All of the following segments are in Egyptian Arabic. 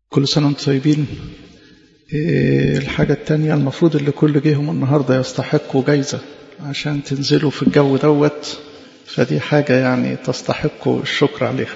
كل سنة وانتم طيبين إيه الحاجة التانية المفروض اللي كل جيهم النهاردة يستحقوا جايزة عشان تنزلوا في الجو دوت فدي حاجة يعني تستحقوا الشكر عليها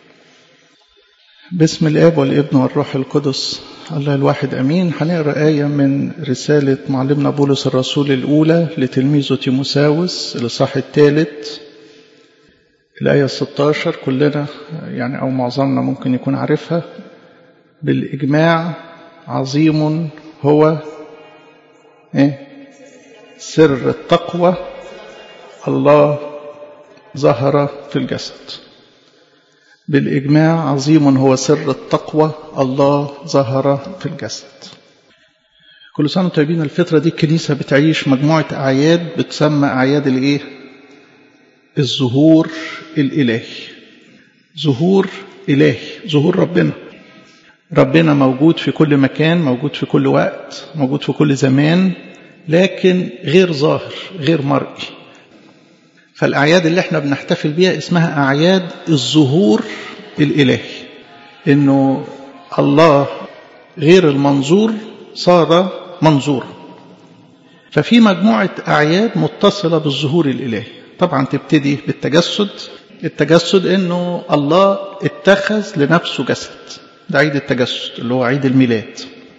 باسم الآب والابن والروح القدس الله الواحد أمين هنقرأ آية من رسالة معلمنا بولس الرسول الأولى لتلميذه تيموساوس الإصحاح الثالث الآية 16 كلنا يعني أو معظمنا ممكن يكون عارفها بالإجماع عظيم هو إيه؟ سر التقوى الله ظهر في الجسد بالإجماع عظيم هو سر التقوى الله ظهر في الجسد كل سنة طيبين الفترة دي الكنيسة بتعيش مجموعة أعياد بتسمى أعياد الإيه؟ الظهور الإلهي ظهور إلهي ظهور ربنا ربنا موجود في كل مكان موجود في كل وقت موجود في كل زمان لكن غير ظاهر غير مرئي فالأعياد اللي احنا بنحتفل بيها اسمها أعياد الظهور الإلهي إنه الله غير المنظور صار منظورا ففي مجموعة أعياد متصلة بالظهور الإلهي طبعا تبتدي بالتجسد التجسد إنه الله اتخذ لنفسه جسد ده عيد التجسد اللي هو عيد الميلاد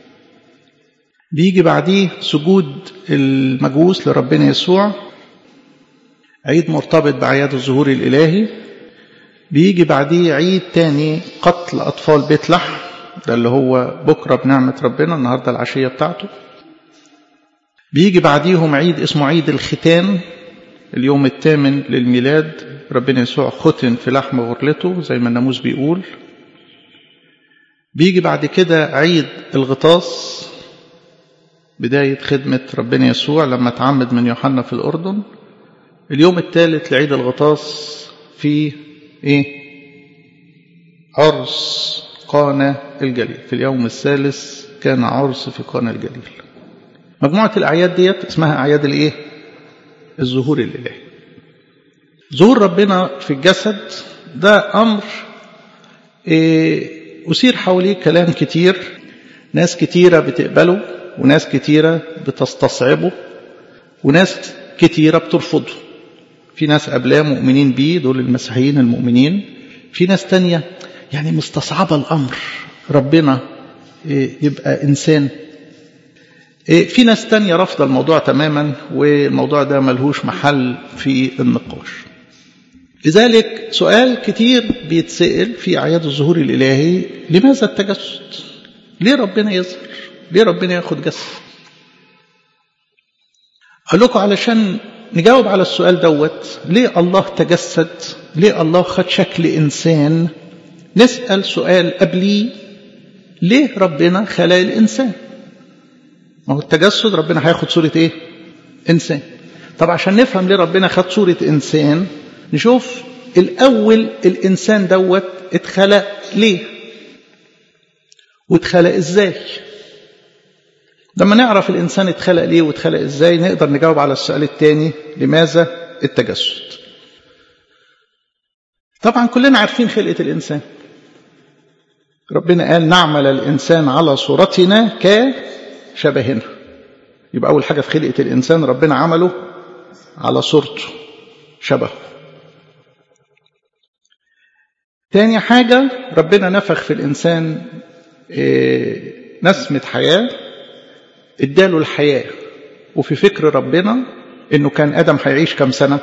بيجي بعديه سجود المجوس لربنا يسوع عيد مرتبط بأعياد الظهور الإلهي بيجي بعديه عيد تاني قتل أطفال بيت لحم ده اللي هو بكرة بنعمة ربنا النهاردة العشية بتاعته بيجي بعديهم عيد اسمه عيد الختان اليوم الثامن للميلاد ربنا يسوع ختن في لحم غرلته زي ما الناموس بيقول بيجي بعد كده عيد الغطاس بداية خدمة ربنا يسوع لما تعمد من يوحنا في الأردن اليوم الثالث لعيد الغطاس في إيه؟ عرس قانا الجليل في اليوم الثالث كان عرس في قانا الجليل مجموعة الأعياد ديت اسمها أعياد الإيه؟ الظهور الإلهي ظهور ربنا في الجسد ده أمر إيه أثير حواليه كلام كتير ناس كتيرة بتقبله وناس كتيرة بتستصعبه وناس كتيرة بترفضه في ناس قبلاه مؤمنين بيه دول المسيحيين المؤمنين في ناس تانية يعني مستصعبة الأمر ربنا يبقى إنسان في ناس تانية رفض الموضوع تماما والموضوع ده ملهوش محل في النقاش لذلك سؤال كتير بيتسأل في أعياد الظهور الإلهي لماذا التجسد ليه ربنا يظهر ليه ربنا ياخد جسد أقول لكم علشان نجاوب على السؤال دوت ليه الله تجسد ليه الله خد شكل إنسان نسأل سؤال قبليه ليه ربنا خلق الإنسان ما هو التجسد ربنا هياخد صورة إيه إنسان طب عشان نفهم ليه ربنا خد صورة إنسان نشوف الأول الإنسان دوت اتخلق ليه واتخلق إزاي لما نعرف الإنسان اتخلق ليه واتخلق إزاي نقدر نجاوب على السؤال الثاني لماذا التجسد طبعا كلنا عارفين خلقة الإنسان ربنا قال نعمل الإنسان على صورتنا كشبهنا يبقى أول حاجة في خلقة الإنسان ربنا عمله على صورته شبهه تاني حاجة ربنا نفخ في الإنسان نسمة حياة اداله الحياة وفي فكر ربنا انه كان ادم هيعيش كم سنة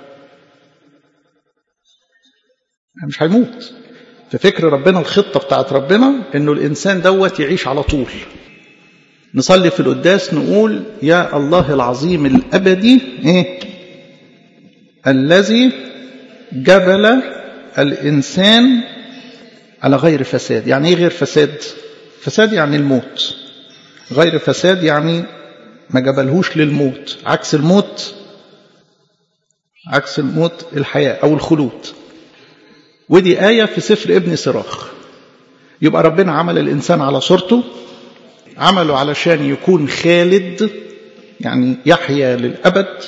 مش هيموت في فكر ربنا الخطة بتاعت ربنا انه الانسان دوت يعيش على طول نصلي في القداس نقول يا الله العظيم الابدي ايه الذي جبل الانسان على غير فساد يعني ايه غير فساد فساد يعني الموت غير فساد يعني ما جبلهوش للموت عكس الموت عكس الموت الحياة أو الخلود ودي آية في سفر ابن صراخ يبقى ربنا عمل الإنسان على صورته عمله علشان يكون خالد يعني يحيا للأبد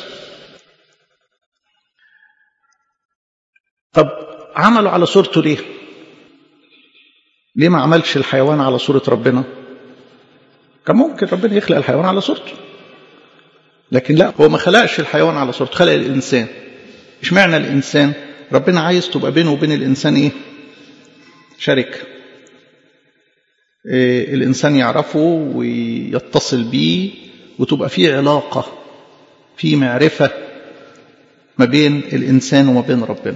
طب عمله على صورته ليه ليه ما عملش الحيوان على صورة ربنا كان ممكن ربنا يخلق الحيوان على صورته لكن لا هو ما خلقش الحيوان على صورته خلق الإنسان اشمعنى الإنسان ربنا عايز تبقى بينه وبين الإنسان إيه شركة إيه الإنسان يعرفه ويتصل بيه وتبقى في علاقة في معرفة ما بين الإنسان وما بين ربنا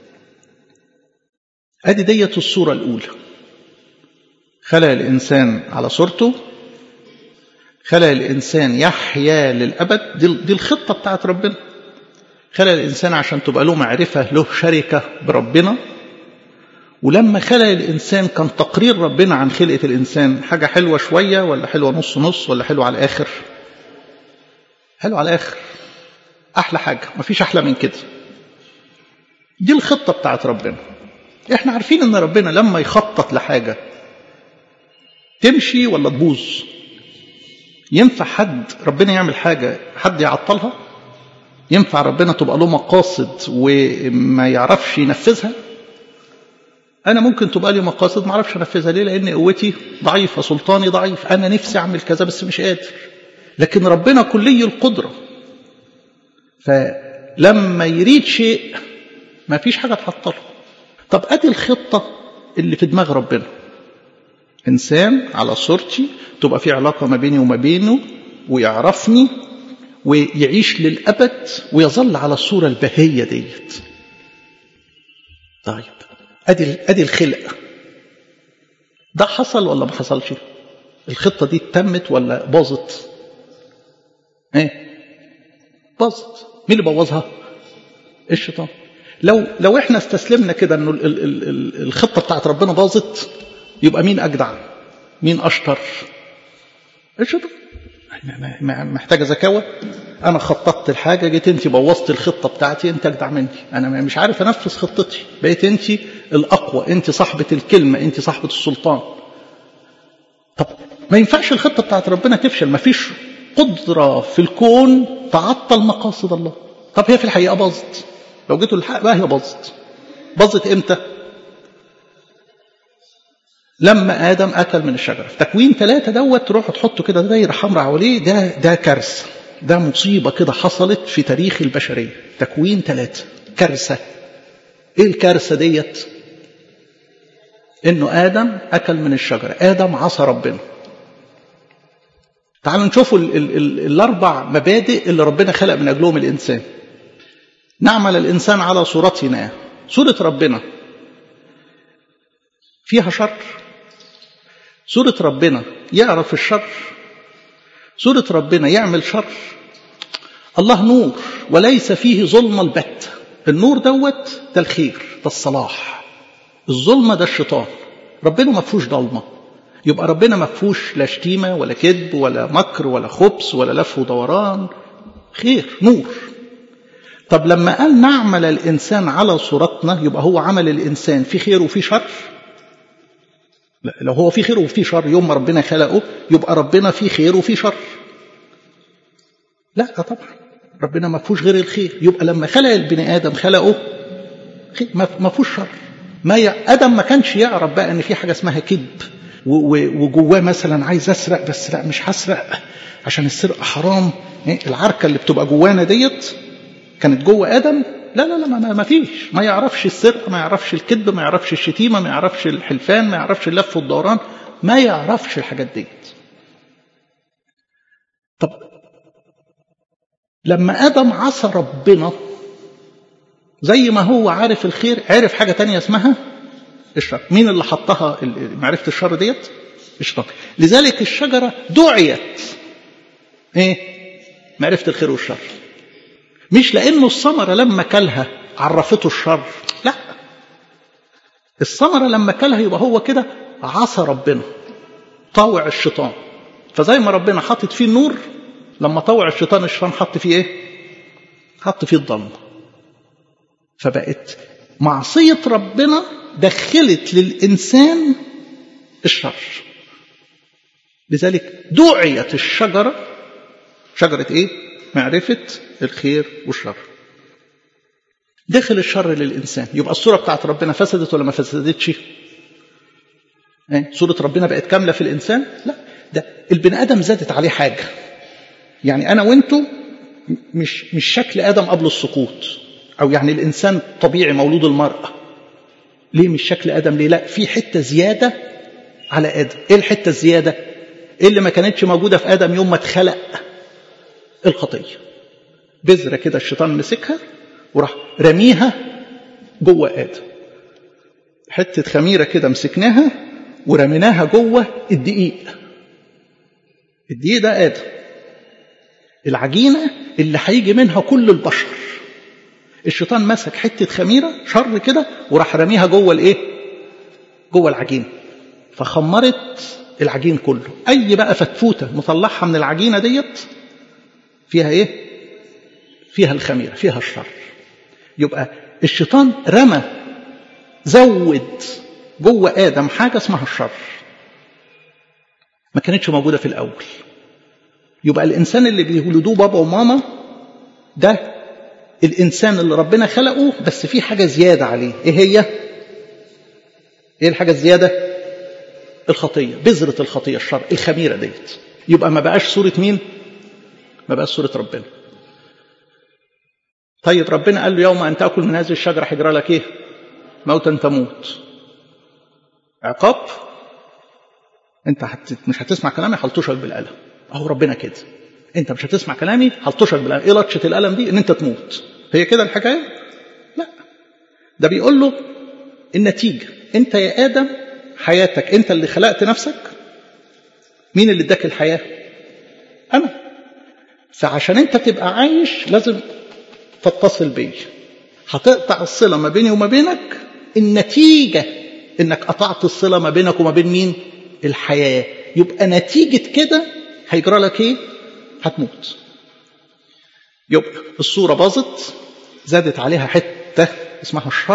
أدي ديت الصورة الأولى خلق الإنسان على صورته خلق الإنسان يحيا للأبد دي, دي الخطة بتاعت ربنا خلق الإنسان عشان تبقى له معرفة له شركة بربنا ولما خلق الإنسان كان تقرير ربنا عن خلقة الإنسان حاجة حلوة شوية ولا حلوة نص نص ولا حلوة على الآخر حلوة على الآخر أحلى حاجة مفيش أحلى من كده دي الخطة بتاعت ربنا احنا عارفين ان ربنا لما يخطط لحاجة تمشي ولا تبوظ ينفع حد ربنا يعمل حاجة حد يعطلها ينفع ربنا تبقى له مقاصد وما يعرفش ينفذها أنا ممكن تبقى لي مقاصد ما أعرفش أنفذها ليه لأن قوتي ضعيفة سلطاني ضعيف أنا نفسي أعمل كذا بس مش قادر لكن ربنا كلي القدرة فلما يريد شيء ما فيش حاجة تعطله طب أدي الخطة اللي في دماغ ربنا إنسان على صورتي تبقى في علاقة ما بيني وما بينه ويعرفني ويعيش للأبد ويظل على الصورة البهية ديت طيب أدي, أدي الخلق ده حصل ولا ما حصلش الخطة دي تمت ولا باظت ايه باظت مين اللي بوظها الشيطان لو لو احنا استسلمنا كده انه ال ال ال الخطه بتاعت ربنا باظت يبقى مين اجدع مين اشطر الشيطان محتاجه ذكاوه انا خططت الحاجه جيت انت بوظت الخطه بتاعتي انت اجدع مني انا مش عارف انفذ خطتي بقيت انت الاقوى انت صاحبه الكلمه انت صاحبه السلطان طب ما ينفعش الخطه بتاعت ربنا تفشل ما فيش قدره في الكون تعطل مقاصد الله طب هي في الحقيقه باظت لو جيتوا للحق بقى هي باظت باظت امتى لما ادم اكل من الشجره في تكوين ثلاثه دوت تروحوا تحطوا كده دايره حمراء حواليه ده ده كارثه ده مصيبه كده حصلت في تاريخ البشريه تكوين ثلاثه كارثه ايه الكارثه ديت انه ادم اكل من الشجره ادم عصى ربنا تعالوا نشوفوا ال ال ال الاربع مبادئ اللي ربنا خلق من اجلهم الانسان نعمل الإنسان على صورتنا صورة ربنا فيها شر صورة ربنا يعرف الشر صورة ربنا يعمل شر الله نور وليس فيه ظلم البت النور دوت ده الخير ده الصلاح الظلمة ده الشيطان ربنا ما فيهوش ضلمة يبقى ربنا ما فيهوش لا شتيمة ولا كذب ولا مكر ولا خبث ولا لف ودوران خير نور طب لما قال نعمل الإنسان على صورتنا يبقى هو عمل الإنسان في خير وفي شر لا لو هو في خير وفي شر يوم ما ربنا خلقه يبقى ربنا في خير وفي شر لا طبعا ربنا ما فيهوش غير الخير يبقى لما خلق البني آدم خلقه خير ما فيهوش شر ما ي... آدم ما كانش يعرف بقى إن في حاجة اسمها كذب وجواه مثلا عايز أسرق بس لا مش هسرق عشان السرقة حرام العركة اللي بتبقى جوانا ديت كانت جوه ادم لا لا لا ما, ما فيش ما يعرفش السرقه ما يعرفش الكذب ما يعرفش الشتيمه ما يعرفش الحلفان ما يعرفش اللف والدوران ما يعرفش الحاجات ديت طب لما ادم عصى ربنا زي ما هو عارف الخير عرف حاجه تانية اسمها الشر مين اللي حطها معرفه الشر ديت الشيطان لذلك الشجره دعيت ايه معرفه الخير والشر مش لانه الثمره لما كلها عرفته الشر لا الثمره لما كلها يبقى هو كده عصى ربنا طاوع الشيطان فزي ما ربنا حاطط فيه النور لما طوع الشيطان الشيطان حط فيه ايه حط فيه الضلمه فبقت معصيه ربنا دخلت للانسان الشر لذلك دعيت الشجره شجره ايه معرفه الخير والشر دخل الشر للإنسان يبقى الصورة بتاعت ربنا فسدت ولا ما فسدتش إيه؟ صورة ربنا بقت كاملة في الإنسان لا ده البني آدم زادت عليه حاجة يعني أنا وأنتوا مش مش شكل آدم قبل السقوط أو يعني الإنسان طبيعي مولود المرأة ليه مش شكل آدم ليه لا في حتة زيادة على آدم إيه الحتة الزيادة إيه اللي ما كانتش موجودة في آدم يوم ما اتخلق الخطية بذرة كده الشيطان مسكها وراح رميها جوه آدم حتة خميرة كده مسكناها ورميناها جوه الدقيق الدقيق ده آدم العجينة اللي هيجي منها كل البشر الشيطان مسك حتة خميرة شر كده وراح رميها جوه الايه جوه العجينة فخمرت العجين كله اي بقى فتفوتة مطلعها من العجينة ديت فيها ايه فيها الخميرة فيها الشر يبقى الشيطان رمى زود جوه آدم حاجة اسمها الشر ما كانتش موجودة في الأول يبقى الإنسان اللي بيولدوه بابا وماما ده الإنسان اللي ربنا خلقه بس في حاجة زيادة عليه إيه هي؟ إيه الحاجة الزيادة؟ الخطية بذرة الخطية الشر الخميرة ديت يبقى ما بقاش صورة مين؟ ما بقاش صورة ربنا طيب ربنا قال له يوم أن تأكل من هذه الشجرة هيجرى لك إيه؟ موتا تموت عقاب انت هت... مش هتسمع كلامي هلطشك بالقلم اهو ربنا كده انت مش هتسمع كلامي هلطشك بالقلم ايه لطشه القلم دي ان انت تموت هي كده الحكايه لا ده بيقول له النتيجه انت يا ادم حياتك انت اللي خلقت نفسك مين اللي اداك الحياه انا فعشان انت تبقى عايش لازم تتصل بي هتقطع الصله ما بيني وما بينك النتيجه انك قطعت الصله ما بينك وما بين مين الحياه يبقى نتيجه كده هيجرى لك ايه هتموت يبقى الصوره باظت زادت عليها حته اسمها الشر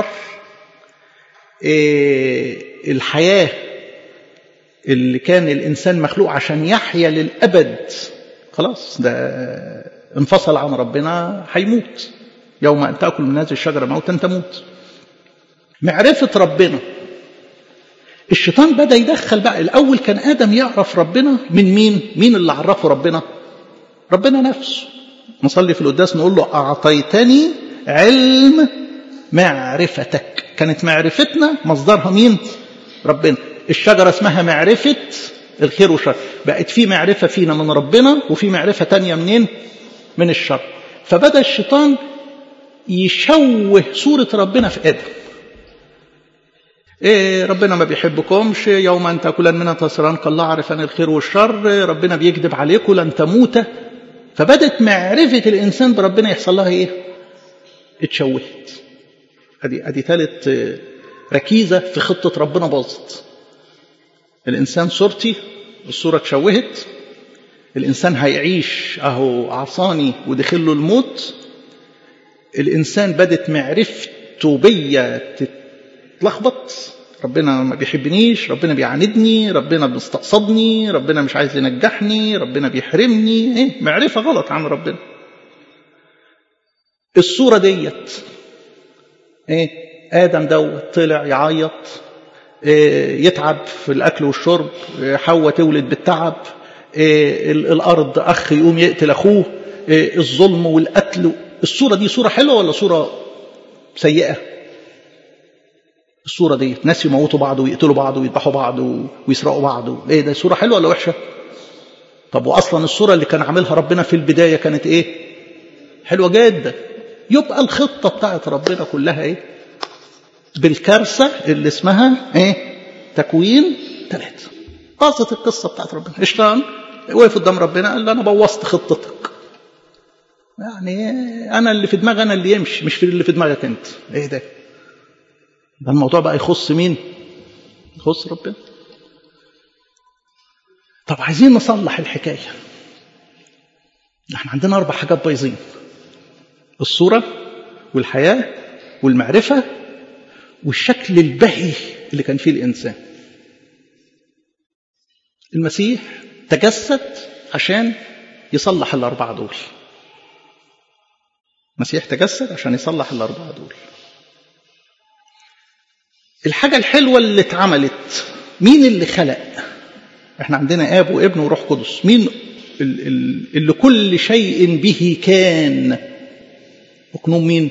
إيه الحياه اللي كان الانسان مخلوق عشان يحيا للابد خلاص ده انفصل عن ربنا هيموت يوم ان تاكل من هذه الشجره موتا تموت معرفه ربنا الشيطان بدا يدخل بقى الاول كان ادم يعرف ربنا من مين مين اللي عرفه ربنا ربنا نفسه نصلي في القداس نقول له اعطيتني علم معرفتك كانت معرفتنا مصدرها مين ربنا الشجره اسمها معرفه الخير والشر بقت في معرفه فينا من ربنا وفي معرفه تانية منين من الشر فبدا الشيطان يشوه صوره ربنا في ادم إيه ربنا ما بيحبكمش يوم أن تأكلن منها تسران كالله عرفان الخير والشر ربنا بيكذب عليكم لن تموت فبدت معرفة الإنسان بربنا يحصل لها إيه اتشوهت أدي أدي ثالث ركيزة في خطة ربنا باظت الإنسان صورتي الصورة اتشوهت الإنسان هيعيش أهو عصاني ودخل له الموت الإنسان بدت معرفته بيا تتلخبط ربنا ما بيحبنيش ربنا بيعاندني ربنا بيستقصدني ربنا مش عايز ينجحني ربنا بيحرمني ايه معرفة غلط عن ربنا الصورة ديت ايه آدم دوت طلع يعيط إيه يتعب في الأكل والشرب إيه حواء تولد بالتعب إيه الأرض أخ يقوم يقتل أخوه إيه الظلم والقتل الصورة دي صورة حلوة ولا صورة سيئة الصورة دي ناس يموتوا بعض ويقتلوا بعض ويذبحوا بعض ويسرقوا بعض ايه ده صورة حلوة ولا وحشة طب واصلا الصورة اللي كان عاملها ربنا في البداية كانت ايه حلوة جدا يبقى الخطة بتاعت ربنا كلها ايه بالكارثة اللي اسمها ايه تكوين ثلاثة باظت القصة بتاعت ربنا الشيطان وقف قدام ربنا قال له انا بوظت خطتك يعني انا اللي في دماغي انا اللي يمشي مش في اللي في دماغك انت ايه ده ده الموضوع بقى يخص مين يخص ربنا طب عايزين نصلح الحكاية احنا عندنا أربع حاجات بايظين الصورة والحياة والمعرفة والشكل البهي اللي كان فيه الإنسان المسيح تجسد عشان يصلح الأربعة دول المسيح تجسد عشان يصلح الأربعة دول الحاجة الحلوة اللي اتعملت مين اللي خلق احنا عندنا اب وابن وروح قدس مين اللي كل شيء به كان اقنوم مين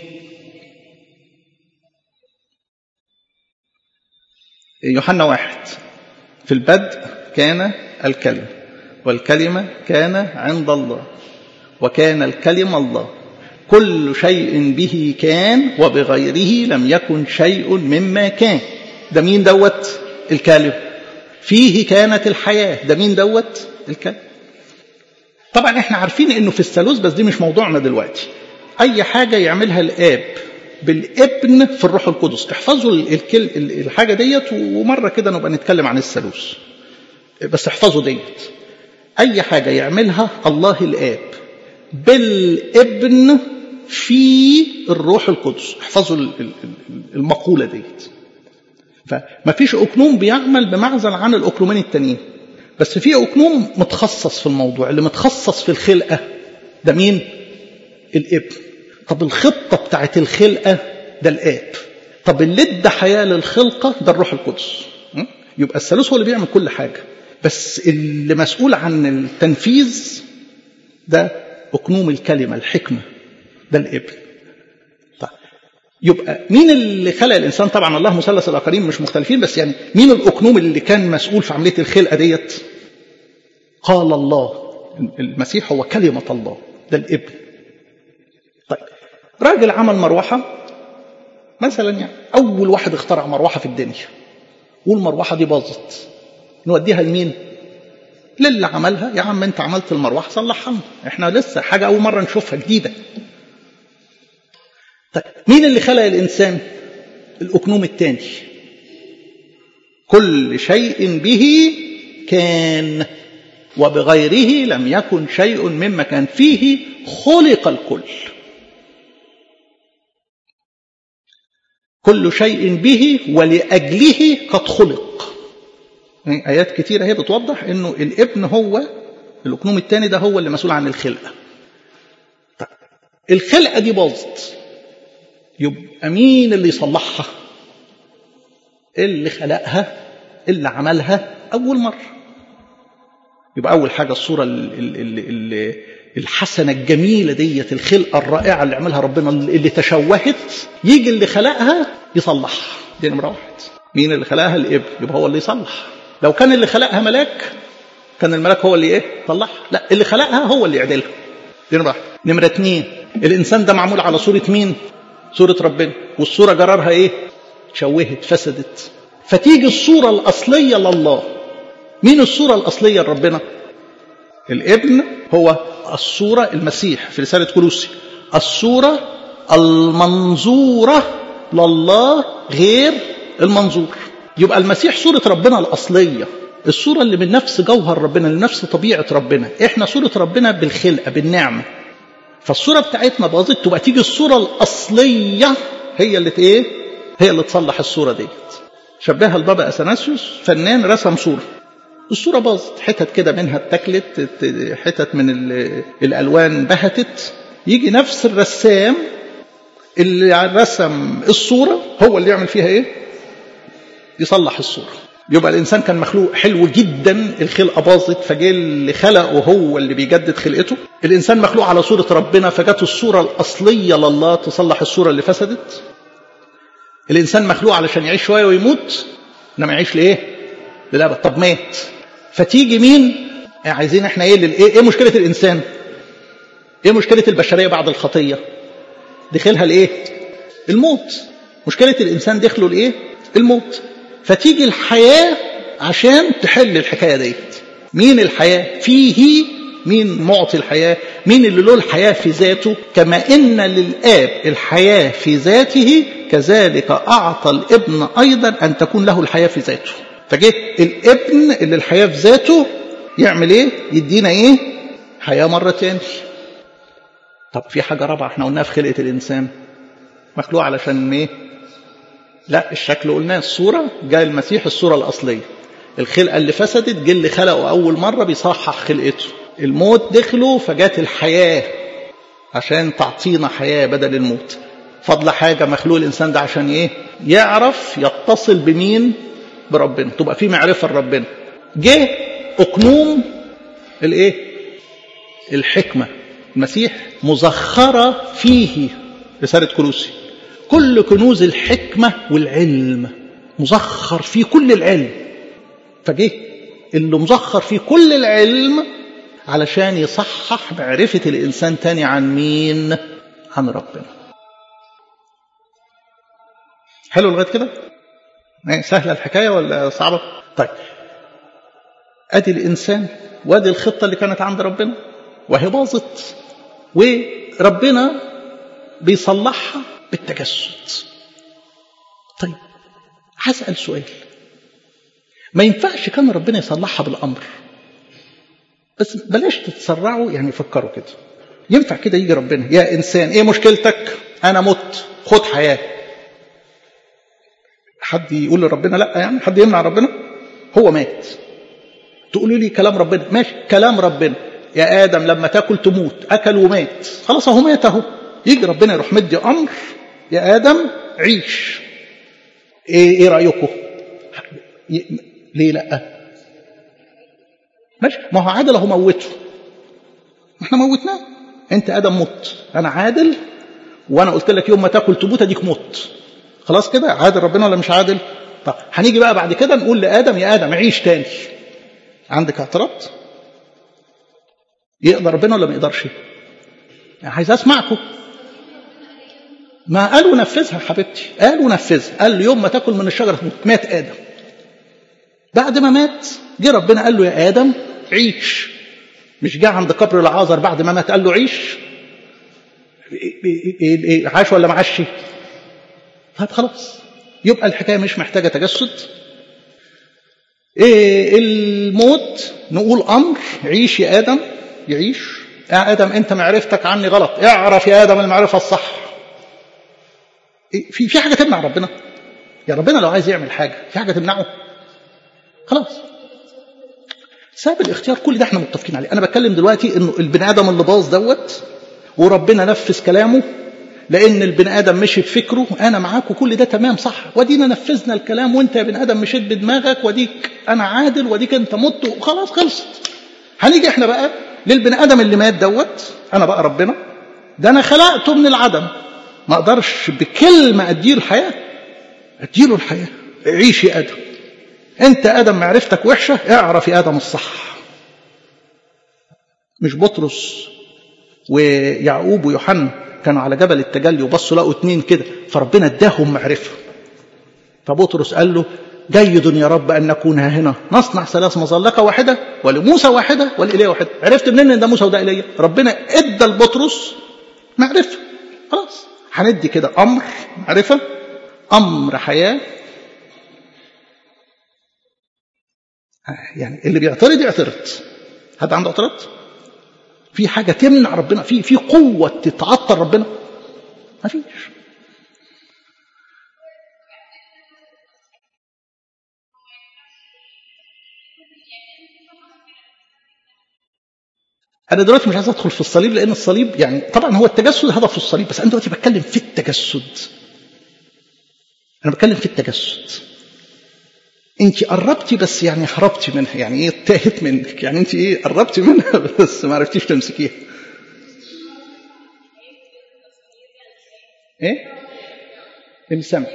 يوحنا واحد في البدء كان الكلمة والكلمة كان عند الله وكان الكلمة الله كل شيء به كان وبغيره لم يكن شيء مما كان ده مين دوت الكلمة فيه كانت الحياة ده مين دوت الكلمة طبعا احنا عارفين انه في الثالوث بس دي مش موضوعنا دلوقتي اي حاجة يعملها الاب بالابن في الروح القدس احفظوا الكل الحاجة ديت ومرة كده نبقى نتكلم عن الثالوث بس احفظوا ديت اي حاجة يعملها الله الاب بالابن في الروح القدس احفظوا المقولة ديت فما فيش أكنوم بيعمل بمعزل عن الأكنومين التانيين بس في أكنوم متخصص في الموضوع اللي متخصص في الخلقة ده مين الابن طب الخطة بتاعت الخلقة ده الآب طب اللي ادى حياة للخلقة ده الروح القدس يبقى الثالوث هو اللي بيعمل كل حاجة بس اللي مسؤول عن التنفيذ ده أكنوم الكلمة الحكمة ده الابن طيب يبقى مين اللي خلق الإنسان طبعا الله مثلث الآخرين مش مختلفين بس يعني مين الأكنوم اللي كان مسؤول في عملية الخلقة ديت قال الله المسيح هو كلمة الله ده الابن طيب راجل عمل مروحة مثلا يعني أول واحد اخترع مروحة في الدنيا والمروحة دي باظت نوديها لمين للي عملها يا عم انت عملت المروحة صلحها احنا لسه حاجة أول مرة نشوفها جديدة طيب مين اللي خلق الإنسان الأكنوم الثاني كل شيء به كان وبغيره لم يكن شيء مما كان فيه خلق الكل كل شيء به ولأجله قد خلق يعني آيات كتيرة هي بتوضح أنه الابن هو الأكنوم الثاني ده هو اللي مسؤول عن الخلقة طيب الخلقة دي باظت يبقى مين اللي يصلحها اللي خلقها اللي عملها أول مرة يبقى أول حاجة الصورة اللي الحسنة الجميلة ديت الخلقة الرائعة اللي عملها ربنا اللي تشوهت يجي اللي خلقها يصلحها دي نمرة واحد مين اللي خلقها الابن يبقى هو اللي يصلح لو كان اللي خلقها ملاك كان الملاك هو اللي ايه طلعها لا اللي خلقها هو اللي يعدلها دي نمرة واحد نمرة اتنين الإنسان ده معمول على صورة مين صورة ربنا والصورة جرارها ايه تشوهت فسدت فتيجي الصورة الأصلية لله مين الصورة الأصلية لربنا الابن هو الصورة المسيح في رسالة كلوسي الصورة المنظورة لله غير المنظور يبقى المسيح صورة ربنا الأصلية الصورة اللي من نفس جوهر ربنا لنفس طبيعة ربنا احنا صورة ربنا بالخلقة بالنعمة فالصورة بتاعتنا باظت تبقى تيجي الصورة الأصلية هي اللي ايه هي اللي تصلح الصورة ديت شبهها البابا أثناسيوس فنان رسم صورة الصورة باظت حتت كده منها اتاكلت حتت من الألوان بهتت يجي نفس الرسام اللي رسم الصورة هو اللي يعمل فيها ايه يصلح الصورة يبقى الإنسان كان مخلوق حلو جدا الخلقة باظت فجاء اللي خلقه هو اللي بيجدد خلقته الإنسان مخلوق على صورة ربنا فجت الصورة الأصلية لله تصلح الصورة اللي فسدت الإنسان مخلوق علشان يعيش شوية ويموت إنما يعيش لإيه؟ للأبد طب مات فتيجي مين عايزين احنا ايه للايه ايه مشكله الانسان ايه مشكله البشريه بعد الخطيه دخلها الايه الموت مشكله الانسان دخله الايه الموت فتيجي الحياه عشان تحل الحكايه ديت مين الحياه فيه مين معطي الحياه مين اللي له الحياه في ذاته كما ان للاب الحياه في ذاته كذلك اعطى الابن ايضا ان تكون له الحياه في ذاته فجه الابن اللي الحياة في ذاته يعمل ايه يدينا ايه حياة مرة تاني طب في حاجة رابعة احنا قلناها في خلقة الإنسان مخلوق علشان ايه لا الشكل قلناه الصورة جاء المسيح الصورة الأصلية الخلقة اللي فسدت جه اللي خلقه أول مرة بيصحح خلقته الموت دخله فجات الحياة عشان تعطينا حياة بدل الموت فضل حاجة مخلوق الإنسان ده عشان إيه يعرف يتصل بمين بربنا تبقى في معرفة لربنا جه أقنوم الايه الحكمة المسيح مزخرة فيه رسالة كلوسي كل كنوز الحكمة والعلم مزخر فيه كل العلم فجه اللي مزخر فيه كل العلم علشان يصحح معرفة الإنسان تاني عن مين عن ربنا حلو لغاية كده سهلة الحكاية ولا صعبة طيب أدي الإنسان وادي الخطة اللي كانت عند ربنا وهي باظت وربنا بيصلحها بالتجسد طيب هسأل سؤال ما ينفعش كان ربنا يصلحها بالأمر بس بلاش تتسرعوا يعني فكروا كده ينفع كده يجي ربنا يا إنسان إيه مشكلتك أنا مت خد حياة حد يقول لربنا لا يعني حد يمنع ربنا هو مات تقولوا لي كلام ربنا ماشي كلام ربنا يا آدم لما تاكل تموت أكل ومات خلاص أهو مات أهو يجي ربنا يروح مدي أمر يا آدم عيش إيه, إيه رأيكم ليه لا ماشي ما هو عادل اهو موته ما احنا موتناه انت ادم مت انا عادل وانا قلت لك يوم ما تاكل تموت اديك مت خلاص كده عادل ربنا ولا مش عادل طب هنيجي بقى بعد كده نقول لادم يا ادم عيش تاني عندك اعتراض يقدر ربنا ولا ما يقدرش يعني عايز اسمعكم ما قالوا نفذها حبيبتي قالوا نفذها قال يوم ما تاكل من الشجره تموت مات ادم بعد ما مات جه ربنا قال له يا ادم عيش مش جه عند قبر العازر بعد ما مات قال له عيش عاش ولا ما عاش طب خلاص يبقى الحكايه مش محتاجه تجسد إيه الموت نقول امر عيش يا ادم يعيش يا ادم انت معرفتك عني غلط اعرف يا ادم المعرفه الصح في في حاجه تمنع ربنا يا ربنا لو عايز يعمل حاجه في حاجه تمنعه خلاص ساب الاختيار كل ده احنا متفقين عليه انا بتكلم دلوقتي انه البني ادم اللي باظ دوت وربنا نفذ كلامه لان البني ادم مشي بفكره انا معاك وكل ده تمام صح ودينا نفذنا الكلام وانت يا بني ادم مشيت بدماغك وديك انا عادل وديك انت مت وخلاص خلصت هنيجي احنا بقى للبني ادم اللي مات دوت انا بقى ربنا ده انا خلقته من العدم ما اقدرش بكلمه اديله الحياه اديله الحياه عيش يا ادم انت ادم معرفتك وحشه اعرف يا ادم الصح مش بطرس ويعقوب ويوحنا كانوا على جبل التجلي وبصوا لقوا اتنين كده فربنا اداهم معرفه فبطرس قال له جيد يا رب ان نكون هنا نصنع ثلاث مظلقه واحده ولموسى واحده ولإيليا واحده عرفت منين ان ده موسى وده ايليا ربنا ادى لبطرس معرفه خلاص هندي كده امر معرفه امر حياه يعني اللي بيعترض يعترض حد عنده اعتراض في حاجه تمنع ربنا في في قوه تتعطل ربنا ما فيش انا دلوقتي مش عايز ادخل في الصليب لان الصليب يعني طبعا هو التجسد هدف الصليب بس انا دلوقتي بتكلم في التجسد انا بتكلم في التجسد انت قربتي بس يعني هربتي منها يعني ايه تاهت منك يعني انت ايه قربتي منها بس ما عرفتيش تمسكيها ايه اللي سمع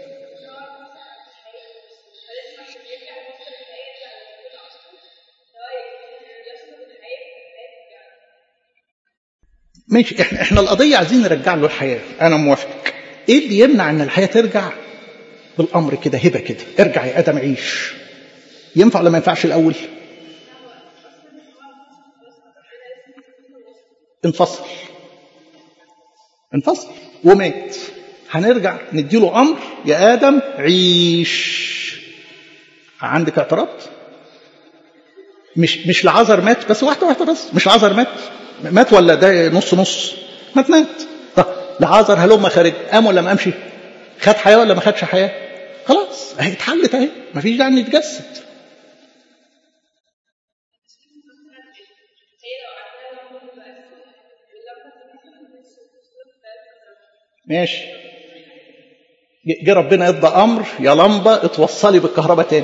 ماشي احنا احنا القضيه عايزين نرجع له الحياه انا موافق ايه اللي يمنع ان الحياه ترجع بالامر كده هبه كده ارجع يا ادم عيش ينفع ولا ما ينفعش الاول انفصل انفصل ومات هنرجع نديله امر يا ادم عيش عندك اعتراض مش مش لعذر مات بس واحده واحده بس مش لعذر مات مات ولا ده نص نص مات مات طب لعذر هلم خارج قام ولا ما قامش خد حياه ولا ما خدش حياه خلاص اهي اتحلت اهي مفيش داعي نتجسد ماشي جه ربنا ادى امر يا لمبه اتوصلي بالكهرباء تاني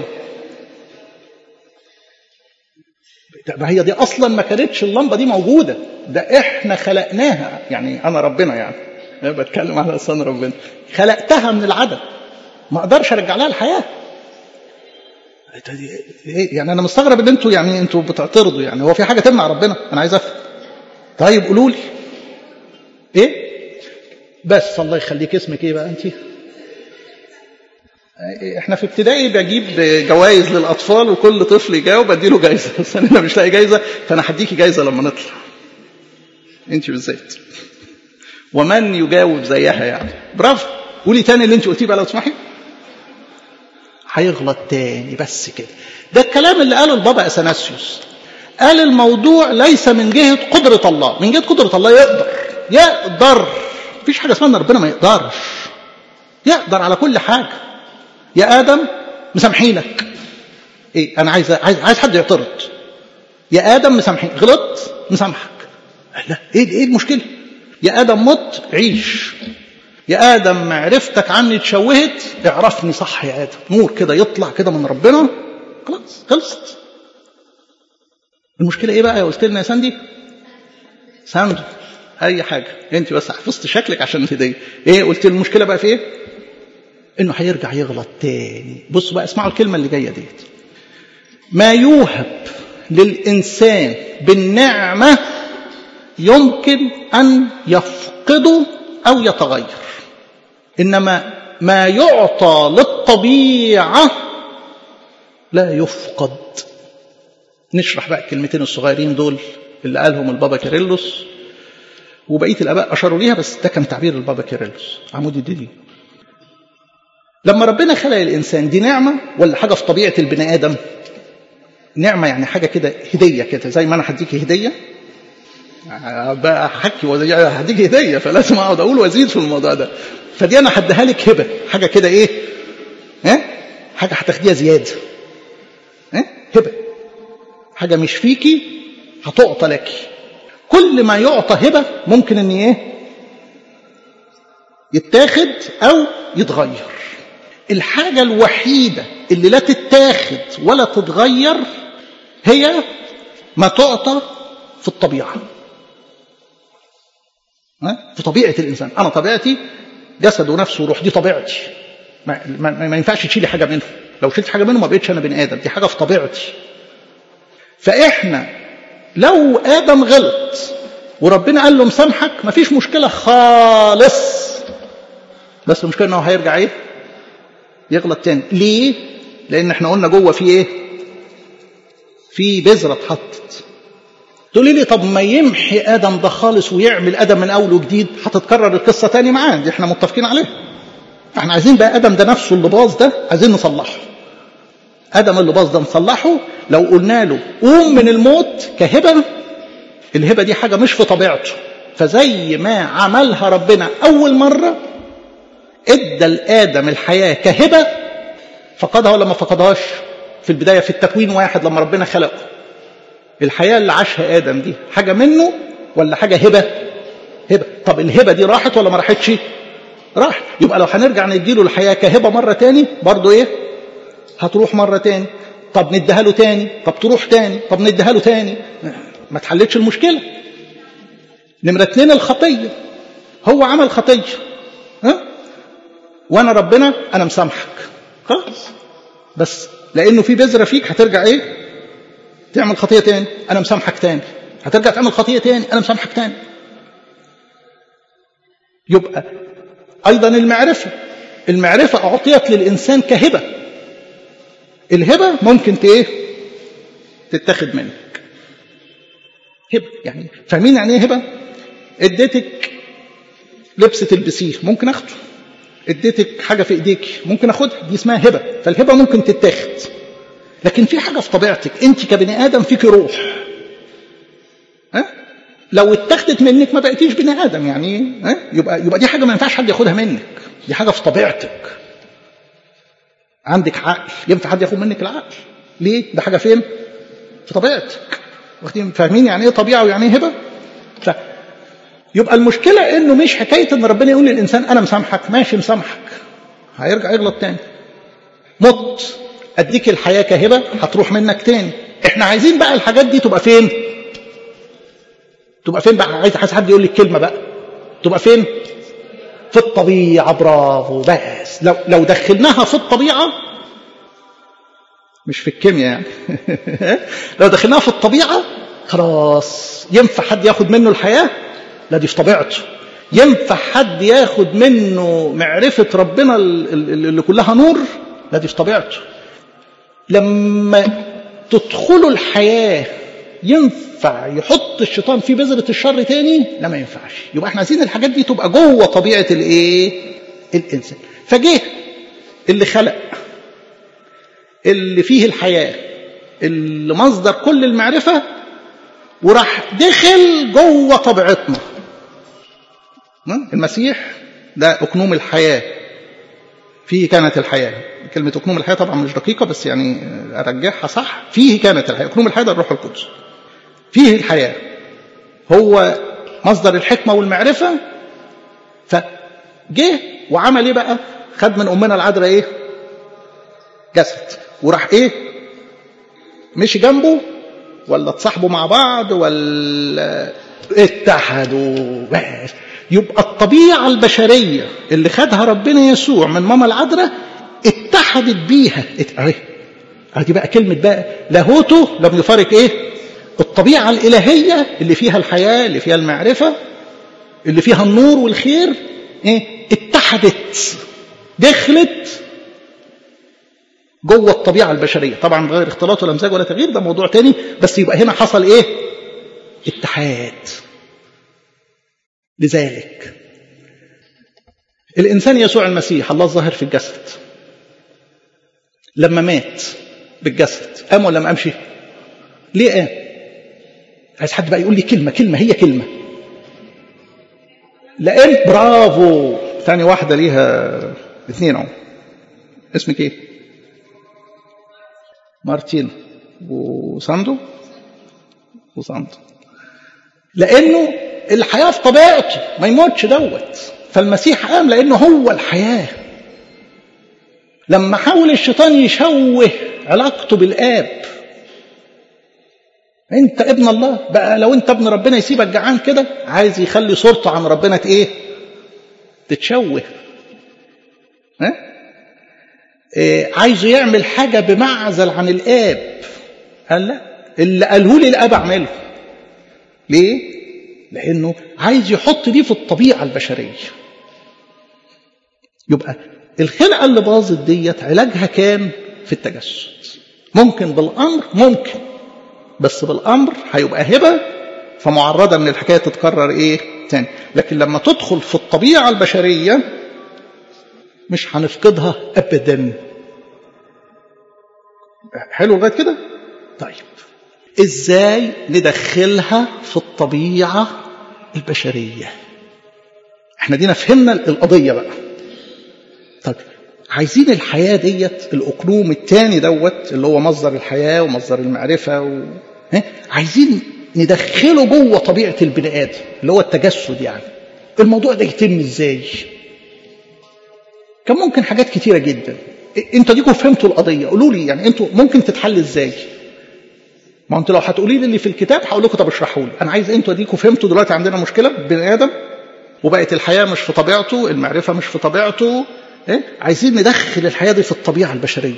ما هي دي اصلا ما كانتش اللمبه دي موجوده ده احنا خلقناها يعني انا ربنا يعني انا بتكلم على لسان ربنا خلقتها من العدم ما اقدرش ارجع لها الحياه يعني انا مستغرب ان انتوا يعني انتوا بتعترضوا يعني هو في حاجه تمنع ربنا انا عايز افهم طيب قولوا لي ايه بس الله يخليك اسمك ايه بقى انت احنا في ابتدائي بجيب جوائز للاطفال وكل طفل يجاوب اديله جايزه بس انا مش لاقي جايزه فانا هديكي جايزه لما نطلع انت بالذات ومن يجاوب زيها يعني برافو قولي تاني اللي انت قلتيه بقى لو تسمحي هيغلط تاني بس كده ده الكلام اللي قاله البابا اثناسيوس قال الموضوع ليس من جهه قدره الله من جهه قدره الله يقدر يقدر مفيش حاجه اسمها ان ربنا ما يقدرش يقدر على كل حاجه يا ادم مسامحينك ايه انا عايز عايز عايز حد يعترض يا ادم مسامحين غلطت مسامحك لا ايه ايه المشكله يا ادم مت عيش يا ادم معرفتك عني اتشوهت اعرفني صح يا ادم نور كده يطلع كده من ربنا خلاص خلصت المشكله ايه بقى قلت لنا يا ساندي ساندو اي حاجه انت بس حفظت شكلك عشان الهديه ايه قلت لي المشكله بقى في ايه انه هيرجع يغلط تاني بصوا بقى اسمعوا الكلمه اللي جايه ديت ما يوهب للانسان بالنعمه يمكن ان يفقده او يتغير انما ما يعطى للطبيعه لا يفقد نشرح بقى الكلمتين الصغيرين دول اللي قالهم البابا كيرلس وبقيه الاباء اشاروا ليها بس ده كان تعبير البابا كيرلس عمود الدين لما ربنا خلق الانسان دي نعمه ولا حاجه في طبيعه البني ادم نعمه يعني حاجه كده هديه كده زي ما انا هديكي هديه بقى احكي هديك هديه فلازم اقعد اقول وازيد في الموضوع ده فدي انا هديها لك هبه حاجه كده ايه ها حاجه هتاخديها زياده ها هبه حاجه مش فيكي هتعطى لك كل ما يعطى هبه ممكن ان ايه يتاخد او يتغير الحاجه الوحيده اللي لا تتاخد ولا تتغير هي ما تعطى في الطبيعه في طبيعه الانسان انا طبيعتي جسد ونفس وروح دي طبيعتي ما, ما, ما ينفعش تشيلي حاجه منهم لو شلت حاجه منهم ما بقتش انا بني ادم دي حاجه في طبيعتي فاحنا لو ادم غلط وربنا قال له مسامحك مفيش مشكله خالص بس المشكله انه هيرجع ايه يغلط تاني ليه لان احنا قلنا جوه في ايه في بذره اتحطت تقولي لي طب ما يمحي ادم ده خالص ويعمل ادم من اول وجديد هتتكرر القصه تاني معاه دي احنا متفقين عليها احنا عايزين بقى ادم ده نفسه اللي باظ ده عايزين نصلحه ادم اللي باظ ده نصلحه لو قلنا له قوم من الموت كهبه الهبه دي حاجه مش في طبيعته فزي ما عملها ربنا اول مره ادى لادم الحياه كهبه فقدها ولا ما فقدهاش في البدايه في التكوين واحد لما ربنا خلقه الحياه اللي عاشها ادم دي حاجه منه ولا حاجه هبه هبه طب الهبه دي راحت ولا ما راحتش راح يبقى لو هنرجع نديله الحياه كهبه مره تاني برضه ايه هتروح مره تاني طب نديها له تاني طب تروح تاني طب نديها له تاني ما تحلتش المشكله نمره اتنين الخطيه هو عمل خطيه ها وانا ربنا انا مسامحك خلاص بس لانه في بذره فيك هترجع ايه تعمل خطيه تاني انا مسامحك تاني هترجع تعمل خطيه تاني انا مسامحك تاني يبقى ايضا المعرفه المعرفه اعطيت للانسان كهبه الهبه ممكن ايه تتاخد منك هبه يعني فاهمين يعني ايه هبه اديتك لبس تلبسيه ممكن اخده اديتك حاجه في ايديك ممكن اخدها دي اسمها هبه فالهبه ممكن تتاخد لكن في حاجه في طبيعتك انت كبني ادم فيك روح ها لو اتاخدت منك ما بقيتيش بني ادم يعني ها يبقى يبقى دي حاجه ما ينفعش حد ياخدها منك دي حاجه في طبيعتك عندك عقل ينفع حد ياخد منك العقل ليه ده حاجه فين في طبيعتك واخدين فاهمين يعني ايه طبيعه ويعني ايه هبه ف... يبقى المشكله انه مش حكايه ان ربنا يقول للانسان انا مسامحك ماشي مسامحك هيرجع يغلط تاني مت اديك الحياه كهبه هتروح منك تاني احنا عايزين بقى الحاجات دي تبقى فين تبقى فين بقى عايز عايز حد يقول لي الكلمه بقى تبقى فين في الطبيعه برافو بس لو لو دخلناها في الطبيعه مش في الكيمياء يعني لو دخلناها في الطبيعه خلاص ينفع حد ياخد منه الحياه لا دي في طبيعته ينفع حد ياخد منه معرفه ربنا اللي كلها نور لا دي في طبيعته لما تدخلوا الحياه ينفع يحط الشيطان في بذرة الشر تاني لا ما ينفعش يبقى احنا عايزين الحاجات دي تبقى جوه طبيعة الايه الانسان فجه اللي خلق اللي فيه الحياة اللي مصدر كل المعرفة وراح دخل جوه طبيعتنا المسيح ده أكنوم الحياة فيه كانت الحياة كلمة أكنوم الحياة طبعا مش دقيقة بس يعني أرجعها صح فيه كانت الحياة أكنوم الحياة ده الروح القدس فيه الحياة هو مصدر الحكمة والمعرفة فجه وعمل ايه بقى خد من أمنا العذراء ايه جسد وراح ايه مشي جنبه ولا اتصاحبوا مع بعض ولا اتحدوا بس يبقى الطبيعة البشرية اللي خدها ربنا يسوع من ماما العذراء اتحدت بيها اهي دي بقى كلمة بقى لاهوته لم يفارق ايه الطبيعة الإلهية اللي فيها الحياة اللي فيها المعرفة اللي فيها النور والخير ايه اتحدت دخلت جوه الطبيعة البشرية طبعا غير اختلاط ولا امزاج ولا تغيير ده موضوع تاني بس يبقى هنا حصل ايه اتحاد لذلك الإنسان يسوع المسيح الله الظاهر في الجسد لما مات بالجسد قام ولا ما قامش ليه قام عايز حد بقى يقول لي كلمة كلمة هي كلمة لقام برافو ثاني واحدة ليها اثنين اهو اسمك ايه مارتين وساندو وساندو لانه الحياه في طبيعته ما يموتش دوت فالمسيح قام لانه هو الحياه لما حاول الشيطان يشوه علاقته بالاب انت ابن الله بقى لو انت ابن ربنا يسيبك جعان كده عايز يخلي صورته عن ربنا ايه تتشوه ها إيه عايزه يعمل حاجة بمعزل عن الآب قال لا اللي قاله لي الآب أعمله ليه؟ لأنه عايز يحط دي في الطبيعة البشرية يبقى الخلقة اللي باظت ديت علاجها كان في التجسد ممكن بالأمر ممكن بس بالأمر هيبقى هبة فمعرضة ان الحكاية تتكرر ايه تاني لكن لما تدخل في الطبيعة البشرية مش هنفقدها ابدا حلو لغايه كده طيب ازاي ندخلها في الطبيعه البشريه احنا دينا فهمنا القضيه بقى طيب عايزين الحياه ديت الاقلوم الثاني دوت اللي هو مصدر الحياه ومصدر المعرفه و... ها؟ عايزين ندخله جوه طبيعه البني ادم اللي هو التجسد يعني الموضوع ده يتم ازاي كان ممكن حاجات كتيرة جدا انتوا ديكوا فهمتوا القضية قولوا لي يعني انتوا ممكن تتحل ازاي ما انتوا لو هتقولي لي اللي في الكتاب هقول لكم طب اشرحوا لي انا عايز انتوا ديكوا فهمتوا دلوقتي عندنا مشكلة بني ادم وبقت الحياة مش في طبيعته المعرفة مش في طبيعته إيه؟ عايزين ندخل الحياة دي في الطبيعة البشرية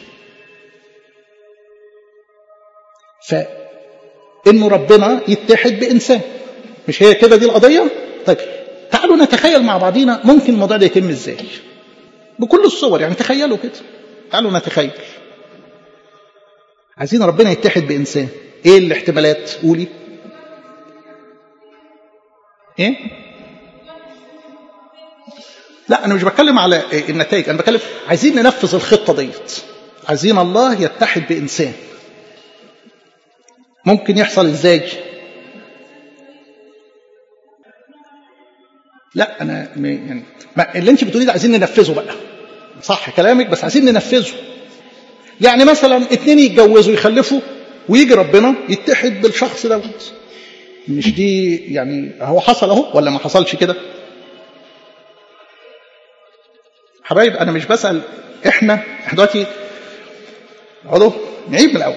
فإنه ربنا يتحد بإنسان مش هي كده دي القضية طيب تعالوا نتخيل مع بعضينا ممكن الموضوع ده يتم ازاي بكل الصور يعني تخيلوا كده تعالوا نتخيل عايزين ربنا يتحد بإنسان ايه الاحتمالات قولي ايه لا انا مش بتكلم على النتائج انا بتكلم عايزين ننفذ الخطه ديت عايزين الله يتحد بانسان ممكن يحصل ازاي لا انا يعني ما اللي انت بتقوليه ده عايزين ننفذه بقى صح كلامك بس عايزين ننفذه يعني مثلا اتنين يتجوزوا يخلفوا ويجي ربنا يتحد بالشخص دوت مش دي يعني هو حصل اهو ولا ما حصلش كده حبايب انا مش بسال احنا احنا دلوقتي اقعدوا نعيد من الاول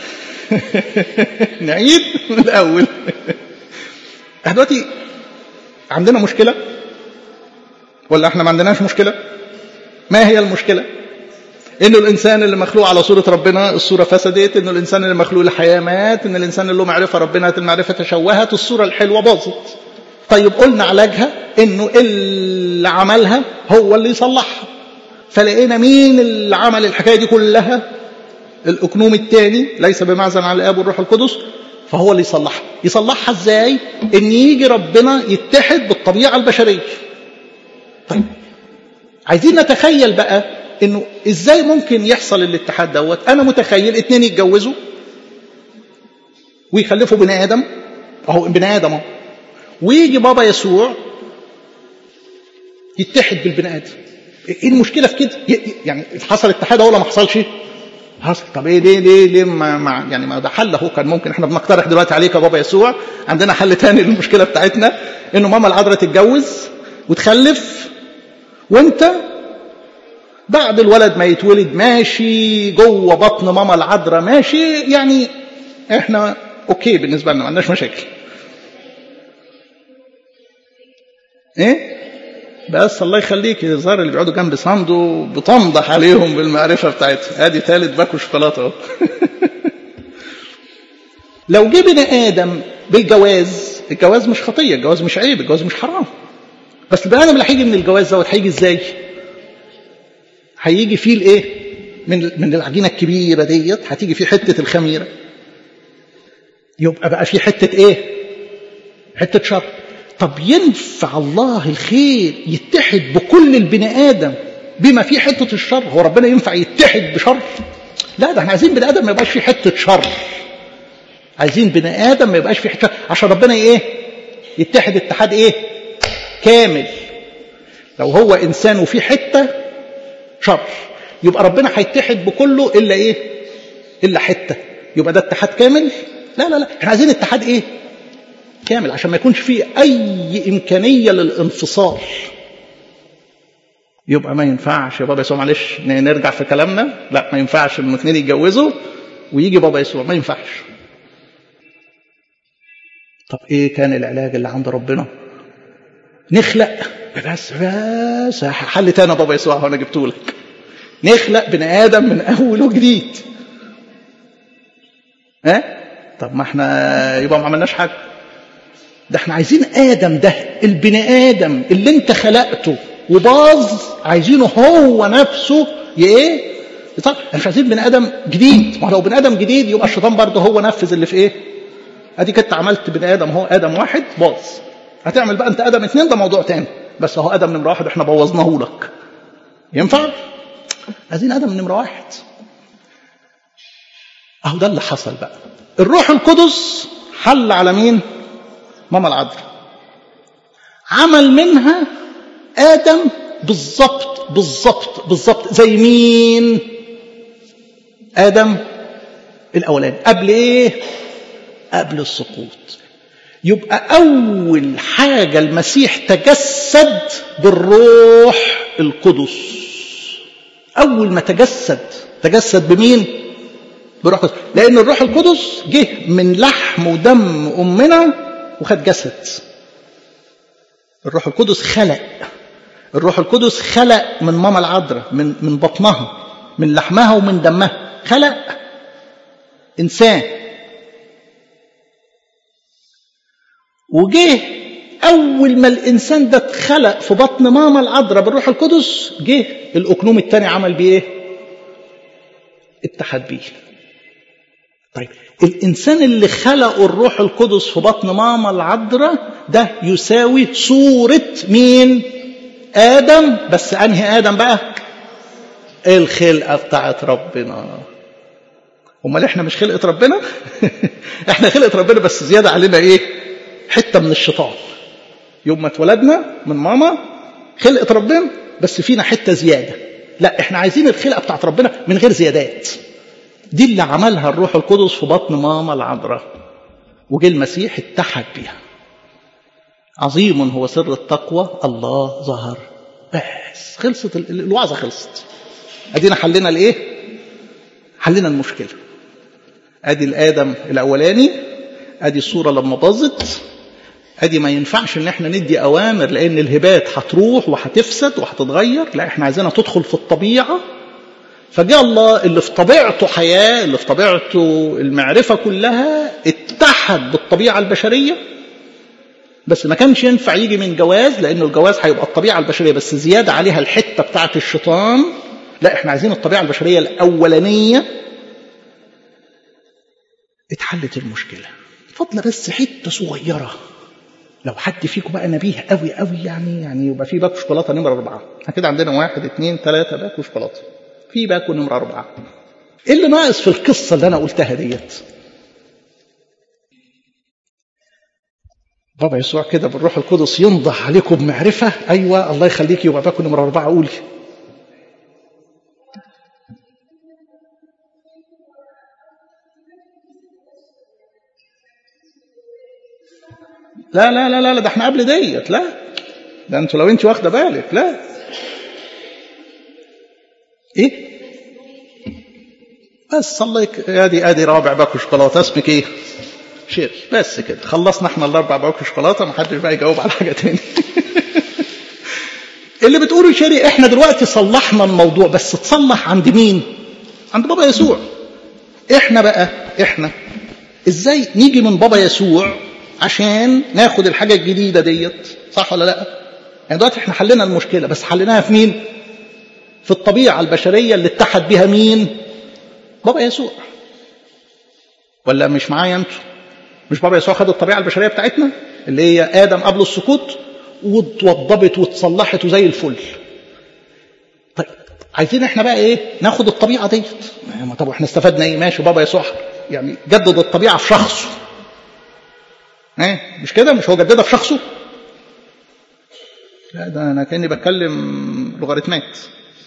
نعيد من الاول احنا دلوقتي عندنا مشكله ولا احنا ما عندناش مشكله ما هي المشكله انه الانسان اللي مخلوق على صوره ربنا الصوره فسدت انه الانسان اللي مخلوق للحياه مات ان الانسان اللي له معرفه ربنا المعرفه تشوهت الصوره الحلوه باظت طيب قلنا علاجها انه اللي عملها هو اللي يصلحها فلقينا مين اللي عمل الحكايه دي كلها الاكنوم الثاني ليس بمعزل عن الاب والروح القدس فهو اللي يصلحها يصلحها ازاي ان يجي ربنا يتحد بالطبيعه البشريه طيب عايزين نتخيل بقى انه ازاي ممكن يحصل الاتحاد دوت انا متخيل اتنين يتجوزوا ويخلفوا بني ادم اهو بني ادم اهو ويجي بابا يسوع يتحد بالبني ادم ايه المشكله في كده يعني حصل اتحاد ولا ما حصلش حصل طب ايه ليه ليه ليه ما, ما يعني ما ده حل اهو كان ممكن احنا بنقترح دلوقتي عليك يا بابا يسوع عندنا حل تاني للمشكله بتاعتنا انه ماما العذراء تتجوز وتخلف وانت بعد الولد ما يتولد ماشي جوه بطن ماما العذراء ماشي يعني احنا اوكي بالنسبه لنا ما عندناش مشاكل ايه بس الله يخليك الظاهر اللي بيقعدوا جنب صندو بتنضح عليهم بالمعرفه بتاعتها ادي ثالث باكو شوكولاته اهو لو جه بني ادم بالجواز الجواز مش خطيه الجواز مش عيب الجواز مش حرام بس البني ادم اللي هيجي من الجواز دوت هيجي ازاي هيجي فيه الايه من من العجينه الكبيره ديت هتيجي فيه حته الخميره يبقى بقى في حته ايه حته شر طب ينفع الله الخير يتحد بكل البني ادم بما فيه حته الشر هو ربنا ينفع يتحد بشر لا ده احنا عايزين بني ادم ما يبقاش فيه حته شر عايزين بني ادم ما يبقاش فيه حته شر عشان ربنا ايه يتحد اتحاد ايه كامل لو هو انسان وفيه حته شر يبقى ربنا هيتحد بكله الا ايه الا حته يبقى ده اتحاد كامل لا لا لا احنا عايزين اتحاد ايه كامل عشان ما يكونش فيه اي امكانيه للانفصال يبقى ما ينفعش يا بابا يسوع معلش نرجع في كلامنا لا ما ينفعش ان اثنين يتجوزوا ويجي بابا يسوع ما ينفعش طب ايه كان العلاج اللي عند ربنا نخلق بس بس حل تاني بابا يسوع هو انا جبته لك نخلق بني ادم من اول وجديد ها أه؟ طب ما احنا يبقى ما عملناش حاجه ده احنا عايزين ادم ده البني ادم اللي انت خلقته وباظ عايزينه هو نفسه ايه طب احنا مش عايزين بني ادم جديد ما لو بني ادم جديد يبقى الشيطان برضه هو نفذ اللي في ايه اديك انت عملت بني ادم هو ادم واحد باظ هتعمل بقى انت ادم اثنين ده موضوع تاني بس هو ادم نمره واحد احنا بوظناه لك ينفع عايزين ادم نمره واحد اهو ده اللي حصل بقى الروح القدس حل على مين ماما العذراء عمل منها ادم بالظبط بالظبط بالظبط زي مين ادم الاولاني قبل ايه قبل السقوط يبقى اول حاجه المسيح تجسد بالروح القدس اول ما تجسد تجسد بمين بروح القدس لان الروح القدس جه من لحم ودم امنا وخد جسد الروح القدس خلق الروح القدس خلق من ماما العذراء من من بطنها من لحمها ومن دمها خلق انسان وجه اول ما الانسان ده اتخلق في بطن ماما العذراء بالروح القدس جه الاكنوم الثاني عمل بيه ايه اتحد بيه طيب الانسان اللي خلقه الروح القدس في بطن ماما العذراء ده يساوي صوره مين ادم بس انهي ادم بقى الخلقه بتاعت ربنا امال احنا مش خلقه ربنا احنا خلقه ربنا بس زياده علينا ايه حته من الشيطان يوم ما اتولدنا من ماما خلقه ربنا بس فينا حته زياده لا احنا عايزين الخلقه بتاعت ربنا من غير زيادات دي اللي عملها الروح القدس في بطن ماما العذراء وجه المسيح اتحد بيها عظيم هو سر التقوى الله ظهر بس خلصت الوعظة خلصت ادينا حلينا الايه حلينا المشكلة ادي الادم الاولاني ادي الصورة لما باظت ادي ما ينفعش ان احنا ندي اوامر لان الهبات هتروح وهتفسد وهتتغير لا احنا عايزينها تدخل في الطبيعة فجاء الله اللي في طبيعته حياة اللي في طبيعته المعرفة كلها اتحد بالطبيعة البشرية بس ما كانش ينفع يجي من جواز لأنه الجواز هيبقى الطبيعة البشرية بس زيادة عليها الحتة بتاعة الشيطان لا احنا عايزين الطبيعة البشرية الأولانية اتحلت المشكلة فضل بس حتة صغيرة لو حد فيكم بقى نبيه قوي قوي يعني يعني يبقى في باكو شوكولاته نمره اربعه احنا كده عندنا واحد اثنين ثلاثه باكو شوكولاته في باكو نمره اربعه ايه اللي ناقص في القصه اللي انا قلتها ديت بابا يسوع كده بالروح القدس ينضح عليكم بمعرفه ايوه الله يخليك يبقى باكو نمره اربعه قولي لا لا لا لا ده احنا قبل ديت لا ده انتوا لو انت واخده بالك لا ايه بس الله يك... ادي ادي رابع باكو شوكولاته اسمك ايه شير بس كده خلصنا احنا الاربع باكو شوكولاته ما حدش بقى يجاوب على حاجه تاني اللي بتقوله شيري احنا دلوقتي صلحنا الموضوع بس تصلح عند مين عند بابا يسوع احنا بقى احنا ازاي نيجي من بابا يسوع عشان ناخد الحاجة الجديدة ديت صح ولا لا يعني دلوقتي احنا حلينا المشكلة بس حليناها في مين في الطبيعة البشرية اللي اتحد بها مين بابا يسوع ولا مش معايا انتوا مش بابا يسوع خد الطبيعة البشرية بتاعتنا اللي هي آدم قبل السقوط واتوضبت واتصلحت وزي الفل طيب عايزين احنا بقى ايه ناخد الطبيعة ديت طب احنا استفدنا ايه ماشي بابا يسوع يعني جدد الطبيعة في شخصه ايه مش كده مش هو جددها في شخصه لا ده انا كاني بتكلم لوغاريتمات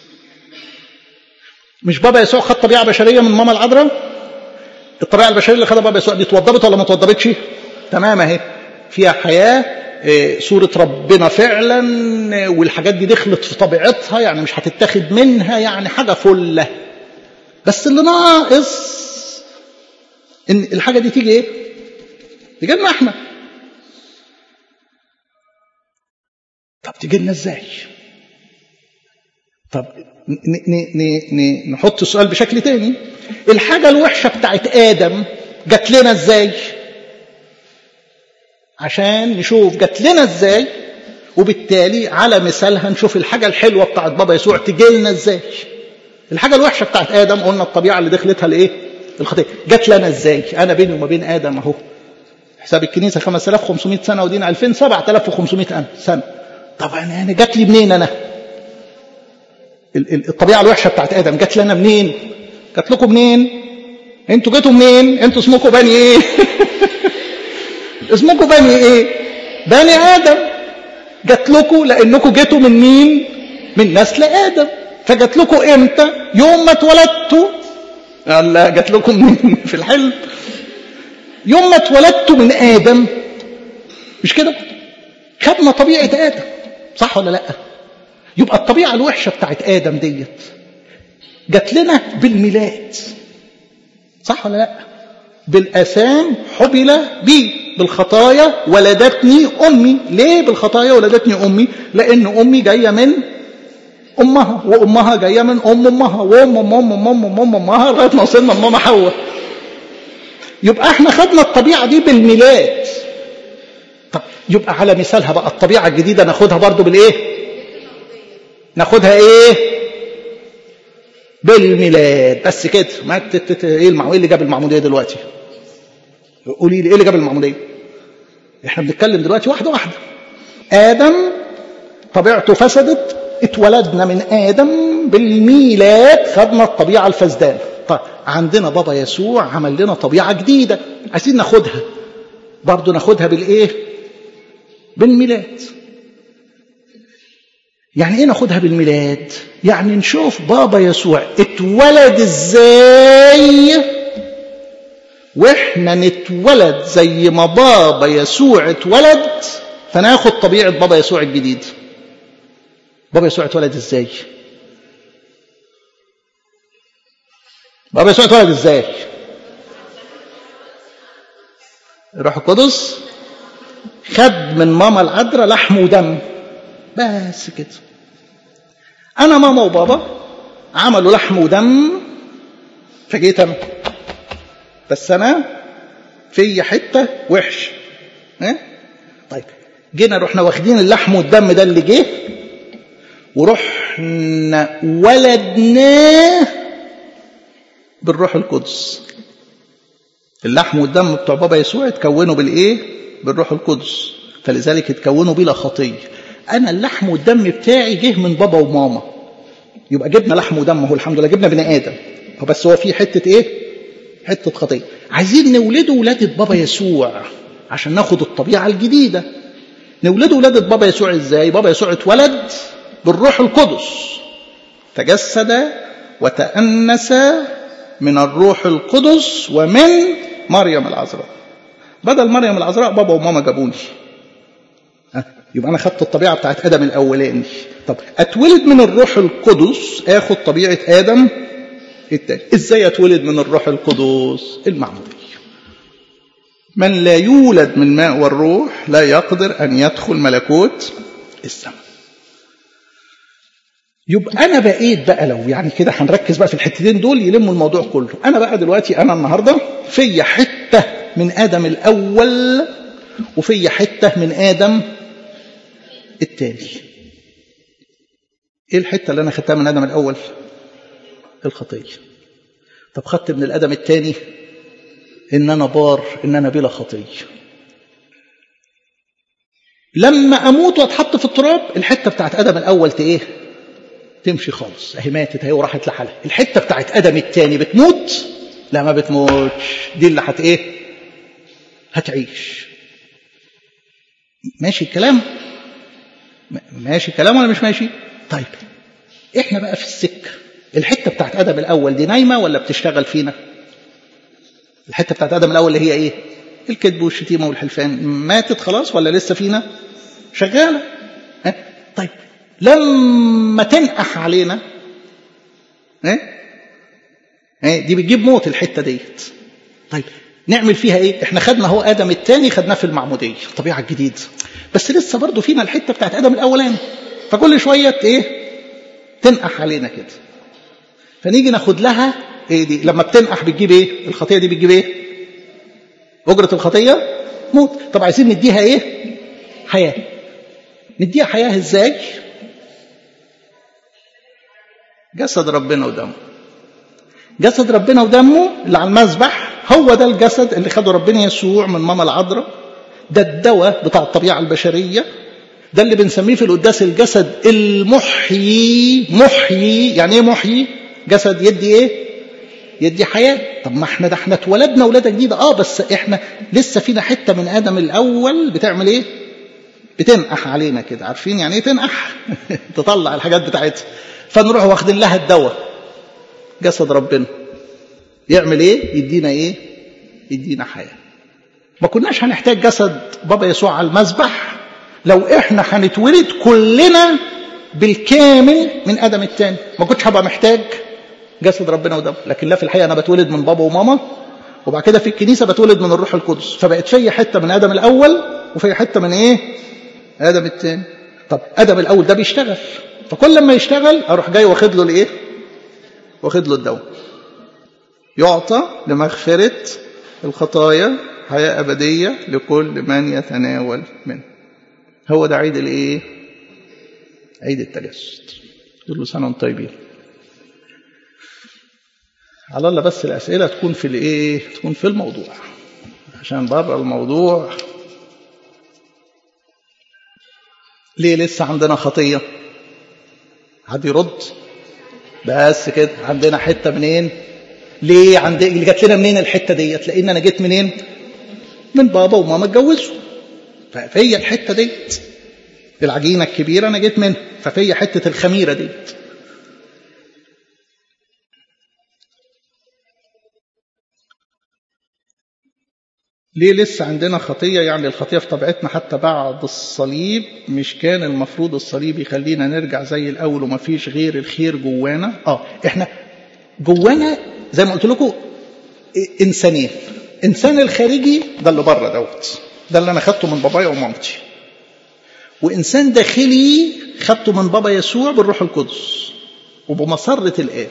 مش بابا يسوع خد طبيعه بشريه من ماما العذراء الطبيعه البشريه اللي خدها بابا يسوع دي اتوضبت ولا ما اتوضبتش تمام اهي فيها حياه إيه صورة ربنا فعلا والحاجات دي دخلت في طبيعتها يعني مش هتتاخد منها يعني حاجة فلة بس اللي ناقص ان الحاجة دي تيجي ايه تيجي لنا احنا طب تيجي لنا ازاي طب ن ن ن ن نحط السؤال بشكل تاني الحاجة الوحشة بتاعت آدم جات لنا ازاي عشان نشوف جات لنا ازاي وبالتالي على مثالها نشوف الحاجة الحلوة بتاعت بابا يسوع تجي لنا ازاي الحاجة الوحشة بتاعت آدم قلنا الطبيعة اللي دخلتها لإيه الخطية جات لنا ازاي أنا بيني وما بين آدم أهو حساب الكنيسة 5500 سنة ودين 2000 7500 سنة طب أنا أنا جات لي منين أنا الطبيعة الوحشة بتاعت آدم جات لنا منين جات لكم منين انتوا جيتوا منين انتوا اسمكم بني ايه اسمكم بني ايه بني ادم جات لكم لانكم جيتوا من مين من نسل ادم فجات لكم امتى يوم ما اتولدتوا لا جات لكم من في الحلم يوم ما اتولدتوا من ادم مش كده خدنا طبيعه ادم صح ولا لا يبقى الطبيعه الوحشه بتاعت ادم ديت جات لنا بالميلاد صح ولا لا بالأثام حبل بي بالخطايا ولدتني أمي ليه بالخطايا ولدتني أمي لأن أمي جاية من أمها وأمها جاية من أم أمها وأم أم أم أم أم أم, أم أمها لغاية ما وصلنا لماما حواء يبقى احنا خدنا الطبيعة دي بالميلاد طب يبقى على مثالها بقى الطبيعة الجديدة ناخدها برضو بالإيه ناخدها إيه بالميلاد بس كده ما تت... ايه المعموديه اللي جاب المعموديه دلوقتي قولي لي ايه اللي جاب المعموديه احنا بنتكلم دلوقتي واحده واحده ادم طبيعته فسدت اتولدنا من ادم بالميلاد خدنا الطبيعه الفسدانه طيب عندنا بابا يسوع عمل لنا طبيعه جديده عايزين ناخدها برضه ناخدها بالايه بالميلاد يعني ايه ناخدها بالميلاد يعني نشوف بابا يسوع اتولد ازاي واحنا نتولد زي ما بابا يسوع اتولد فناخد طبيعة بابا يسوع الجديد بابا يسوع اتولد ازاي بابا يسوع اتولد ازاي الروح القدس خد من ماما العذراء لحم ودم بس كده انا ماما وبابا عملوا لحم ودم فجيت انا بس انا في حته وحش ها طيب جينا رحنا واخدين اللحم والدم ده اللي جه ورحنا ولدناه بالروح القدس اللحم والدم بتوع بابا يسوع اتكونوا بالايه بالروح القدس فلذلك اتكونوا بلا خطيه انا اللحم والدم بتاعي جه من بابا وماما يبقى جبنا لحم ودم هو الحمد لله جبنا بني ادم بس هو في حته ايه حته خطيه عايزين نولده ولاده بابا يسوع عشان ناخد الطبيعه الجديده نولده ولاده بابا يسوع ازاي بابا يسوع اتولد بالروح القدس تجسد وتأنس من الروح القدس ومن مريم العذراء بدل مريم العذراء بابا وماما جابوني يبقى انا خدت الطبيعه بتاعت ادم الاولاني طب اتولد من الروح القدس اخد طبيعه ادم التاني ازاي اتولد من الروح القدس المعموديه من لا يولد من ماء والروح لا يقدر ان يدخل ملكوت السماء يبقى انا بقيت بقى لو يعني كده هنركز بقى في الحتتين دول يلموا الموضوع كله انا بقى دلوقتي انا النهارده في حته من ادم الاول وفي حته من ادم التاني ايه الحته اللي انا خدتها من ادم الاول الخطيه طب خدت من الادم التاني ان انا بار ان انا بلا خطيه لما اموت واتحط في التراب الحته بتاعت ادم الاول ايه تمشي خالص اهي ماتت اهي وراحت لحالها الحته بتاعت ادم التاني بتموت لا ما بتموتش دي اللي هت ايه هتعيش ماشي الكلام ماشي الكلام ولا مش ماشي طيب احنا بقى في السكه الحته بتاعت ادم الاول دي نايمه ولا بتشتغل فينا الحته بتاعت ادم الاول اللي هي ايه الكذب والشتيمه والحلفان ماتت خلاص ولا لسه فينا شغاله ها؟ طيب لما تنقح علينا ها؟ ها؟ دي بتجيب موت الحته ديت طيب نعمل فيها ايه احنا خدنا هو ادم الثاني خدناه في المعموديه الطبيعه الجديده بس لسه برضه فينا الحته بتاعت ادم الاولاني فكل شويه ايه تنقح علينا كده فنيجي ناخد لها ايه دي لما بتنقح بتجيب ايه الخطيه دي بتجيب ايه اجره الخطيه موت طب عايزين نديها ايه حياه نديها حياه ازاي جسد ربنا ودمه جسد ربنا ودمه اللي على المذبح هو ده الجسد اللي خده ربنا يسوع من ماما العذراء ده الدواء بتاع الطبيعه البشريه ده اللي بنسميه في القداس الجسد المحيي محيي يعني ايه محيي جسد يدي ايه يدي حياه طب ما احنا ده احنا اتولدنا ولاده جديده اه بس احنا لسه فينا حته من ادم الاول بتعمل ايه بتنقح علينا كده عارفين يعني ايه تنقح تطلع الحاجات بتاعتها فنروح واخدين لها الدواء جسد ربنا يعمل ايه يدينا ايه يدينا حياه ما كناش هنحتاج جسد بابا يسوع على المذبح لو احنا هنتولد كلنا بالكامل من ادم الثاني ما كنتش هبقى محتاج جسد ربنا ودم لكن لا في الحقيقه انا بتولد من بابا وماما وبعد كده في الكنيسه بتولد من الروح القدس فبقت في حته من ادم الاول وفي حته من ايه ادم الثاني طب ادم الاول ده بيشتغل فكل ما يشتغل اروح جاي واخد له الايه واخد له الدواء يعطى لمغفره الخطايا حياه ابديه لكل من يتناول منه هو ده عيد الايه عيد التجسد كل سنه وانتم طيبين على الله بس الاسئله تكون في الايه تكون في الموضوع عشان بره الموضوع ليه لسه عندنا خطيه حد يرد بس كده عندنا حته منين ليه عند اللي جات لنا منين الحته ديت لان انا جيت منين من بابا وماما اتجوزوا ففي الحته ديت العجينه الكبيره انا جيت منها ففي حته الخميره ديت ليه لسه عندنا خطية يعني الخطية في طبيعتنا حتى بعد الصليب مش كان المفروض الصليب يخلينا نرجع زي الأول وما فيش غير الخير جوانا اه احنا جوانا زي ما قلت لكم إنسانين إنسان الخارجي ده اللي بره دوت ده اللي أنا خدته من بابايا ومامتي وإنسان داخلي خدته من بابا يسوع بالروح القدس وبمسرة الآب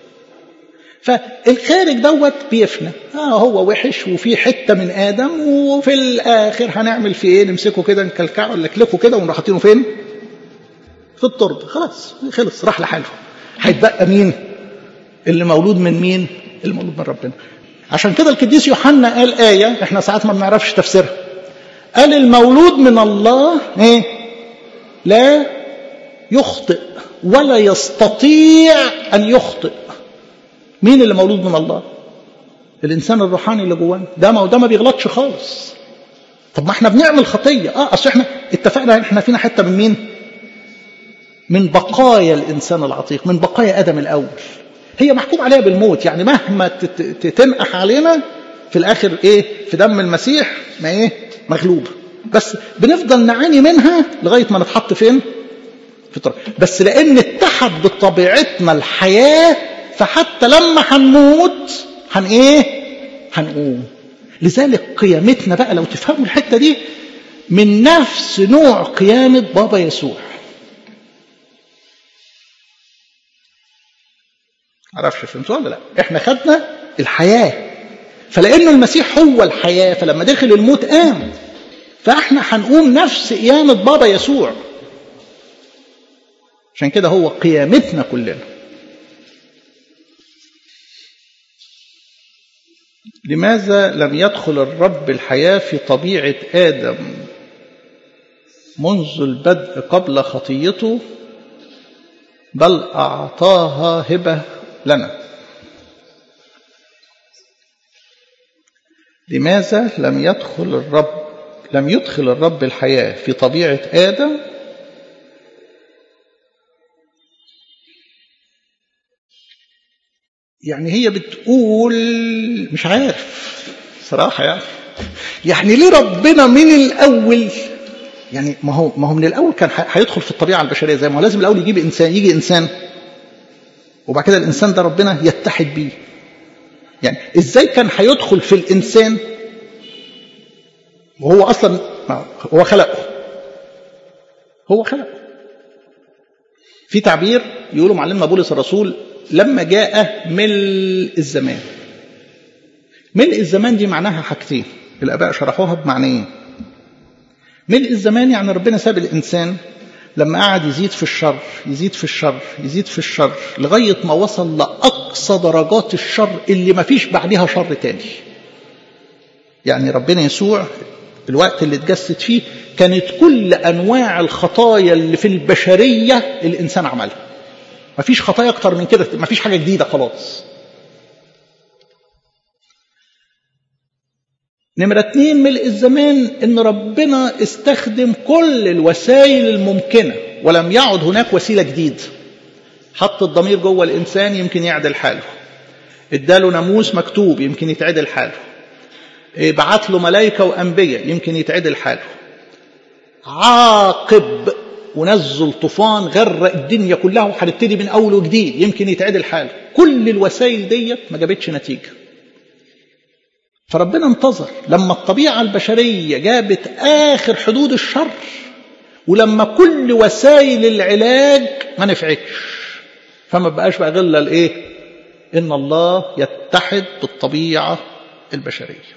فالخارج دوت بيفنى اه هو وحش وفي حته من ادم وفي الاخر هنعمل فيه ايه نمسكه كده نكلكعه نلكلكه كده ونروح حاطينه فين في التربه خلاص خلص راح لحاله هيتبقى مين اللي مولود من مين اللي مولود من ربنا عشان كده القديس يوحنا قال ايه احنا ساعات ما بنعرفش تفسيرها قال المولود من الله ايه لا يخطئ ولا يستطيع ان يخطئ مين اللي مولود من الله الانسان الروحاني اللي جوانا ده ما ده ما بيغلطش خالص طب ما احنا بنعمل خطيه اه اصل احنا اتفقنا احنا فينا حته من مين من بقايا الانسان العتيق من بقايا ادم الاول هي محكوم عليها بالموت يعني مهما تنقح علينا في الاخر ايه في دم المسيح ما ايه مغلوبه بس بنفضل نعاني منها لغايه ما نتحط فين في التراب بس لان اتحد بطبيعتنا الحياه فحتى لما هنموت هن ايه هنقوم لذلك قيامتنا بقى لو تفهموا الحته دي من نفس نوع قيامه بابا يسوع معرفش فهمتوا ولا لا احنا خدنا الحياه فلانه المسيح هو الحياه فلما دخل الموت قام فاحنا هنقوم نفس قيامه بابا يسوع عشان كده هو قيامتنا كلنا لماذا لم يدخل الرب الحياة في طبيعة آدم منذ البدء قبل خطيته بل أعطاها هبة لنا لماذا لم يدخل الرب لم يدخل الرب الحياة في طبيعة آدم يعني هي بتقول مش عارف صراحة يعني يعني ليه ربنا من الأول يعني ما هو ما هو من الأول كان هيدخل في الطبيعة البشرية زي ما هو لازم الأول يجيب إنسان يجي إنسان وبعد كده الإنسان ده ربنا يتحد بيه يعني إزاي كان هيدخل في الإنسان وهو أصلا هو خلقه هو خلقه في تعبير يقولوا معلمنا بولس الرسول لما جاء ملء الزمان ملء الزمان دي معناها حاجتين الاباء شرحوها بمعنيين ملء الزمان يعني ربنا ساب الانسان لما قعد يزيد في الشر يزيد في الشر يزيد في الشر لغايه ما وصل لاقصى درجات الشر اللي ما فيش بعدها شر تاني يعني ربنا يسوع الوقت اللي اتجسد فيه كانت كل انواع الخطايا اللي في البشريه الانسان عملها مفيش خطايا اكتر من كده مفيش حاجه جديده خلاص نمرة اتنين ملء الزمان ان ربنا استخدم كل الوسائل الممكنة ولم يعد هناك وسيلة جديدة حط الضمير جوه الانسان يمكن يعدل حاله اداله ناموس مكتوب يمكن يتعدل حاله بعت له ملائكة وأنبياء يمكن يتعدل حاله عاقب ونزل طوفان غرق الدنيا كلها وهنبتدي من اول وجديد يمكن يتعدل حاله كل الوسائل ديت ما جابتش نتيجه فربنا انتظر لما الطبيعه البشريه جابت اخر حدود الشر ولما كل وسائل العلاج ما نفعتش فما بقاش بقى غير الايه ان الله يتحد بالطبيعه البشريه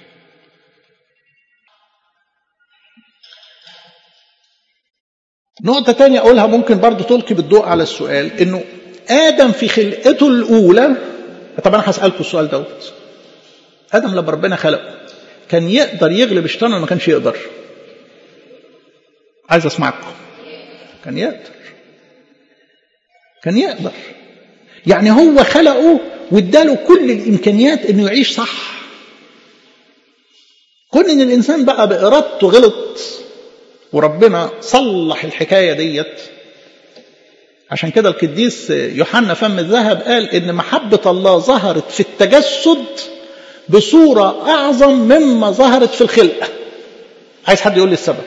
نقطة تانية أقولها ممكن برضو تلقي بالضوء على السؤال إنه آدم في خلقته الأولى طب أنا هسألكم السؤال دوت آدم لما ربنا خلقه كان يقدر يغلب الشيطان ولا ما كانش يقدر؟ عايز أسمعكم كان يقدر كان يقدر يعني هو خلقه واداله كل الإمكانيات إنه يعيش صح كون إن الإنسان بقى بإرادته غلط وربنا صلح الحكايه ديت عشان كده القديس يوحنا فم الذهب قال ان محبه الله ظهرت في التجسد بصورة أعظم مما ظهرت في الخلقة عايز حد يقول لي السبب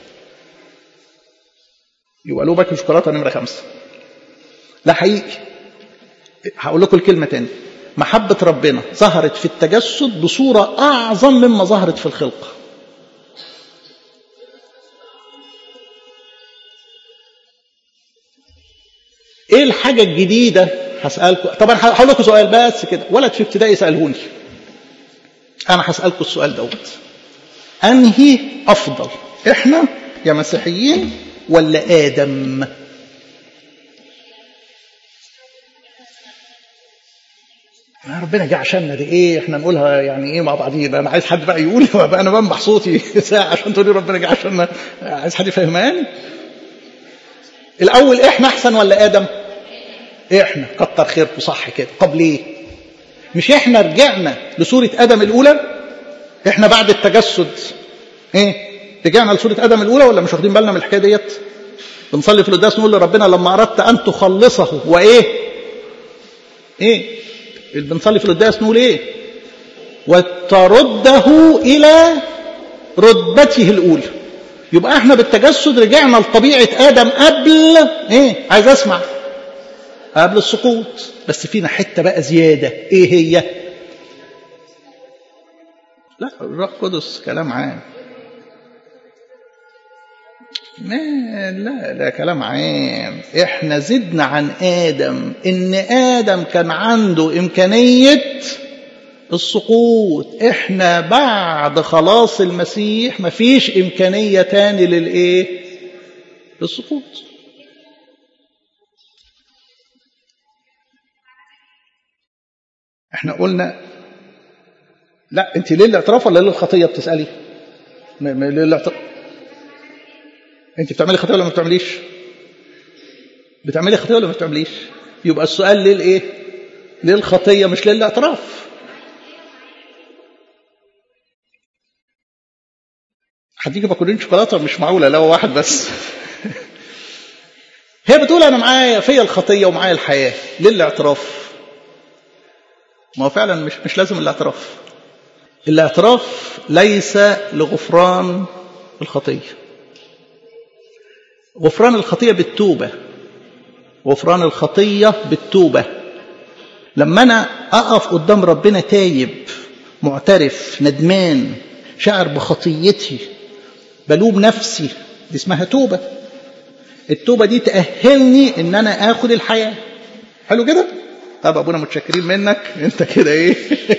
يبقى له باكل شوكولاتة نمرة خمسة لا حقيقي هقول لكم الكلمة تاني محبة ربنا ظهرت في التجسد بصورة أعظم مما ظهرت في الخلقة ايه الحاجة الجديدة هسألكم طبعا هقول لكم سؤال بس كده ولد في ابتدائي سألهوني انا هسألكم السؤال دوت انهي افضل احنا يا مسيحيين ولا ادم ربنا جه عشاننا دي ايه احنا نقولها يعني ايه مع بعضينا انا عايز حد بقى يقول بقى انا بنبح صوتي ساعه عشان تقولي ربنا جه عشاننا عايز حد يفهماني الاول احنا احسن ولا ادم احنا كتر خيركم صح كده طب ليه مش احنا رجعنا لصوره ادم الاولى احنا بعد التجسد ايه رجعنا لصوره ادم الاولى ولا مش واخدين بالنا من الحكايه ديت بنصلي في القداس نقول لربنا لما اردت ان تخلصه وايه ايه بنصلي في القداس نقول ايه وترده الى رتبته الاولى يبقى احنا بالتجسد رجعنا لطبيعه ادم قبل ايه عايز اسمع قبل السقوط بس فينا حته بقى زياده ايه هي لا الروح القدس كلام عام ما لا لا كلام عام احنا زدنا عن ادم ان ادم كان عنده امكانيه السقوط احنا بعد خلاص المسيح مفيش امكانيه تاني للايه للسقوط احنا قلنا لا انت ليه الاعتراف ولا ليه الخطيه بتسالي م- م- ليه الاعتراف انت بتعملي خطيه ولا ما بتعمليش بتعملي خطيه ولا ما بتعمليش يبقى السؤال ليه الايه ليه الخطيه مش ليه الاعتراف هتيجي باكلين شوكولاته مش معقوله لا واحد بس هي بتقول انا معايا فيا الخطيه ومعايا الحياه ليه الاعتراف ما هو فعلا مش مش لازم الاعتراف الاعتراف ليس لغفران الخطيه غفران الخطيه بالتوبه غفران الخطيه بالتوبه لما انا اقف قدام ربنا تايب معترف ندمان شاعر بخطيتي بلوم نفسي دي اسمها توبه التوبه دي تاهلني ان انا اخد الحياه حلو كده طب ابونا متشكرين منك انت كده ايه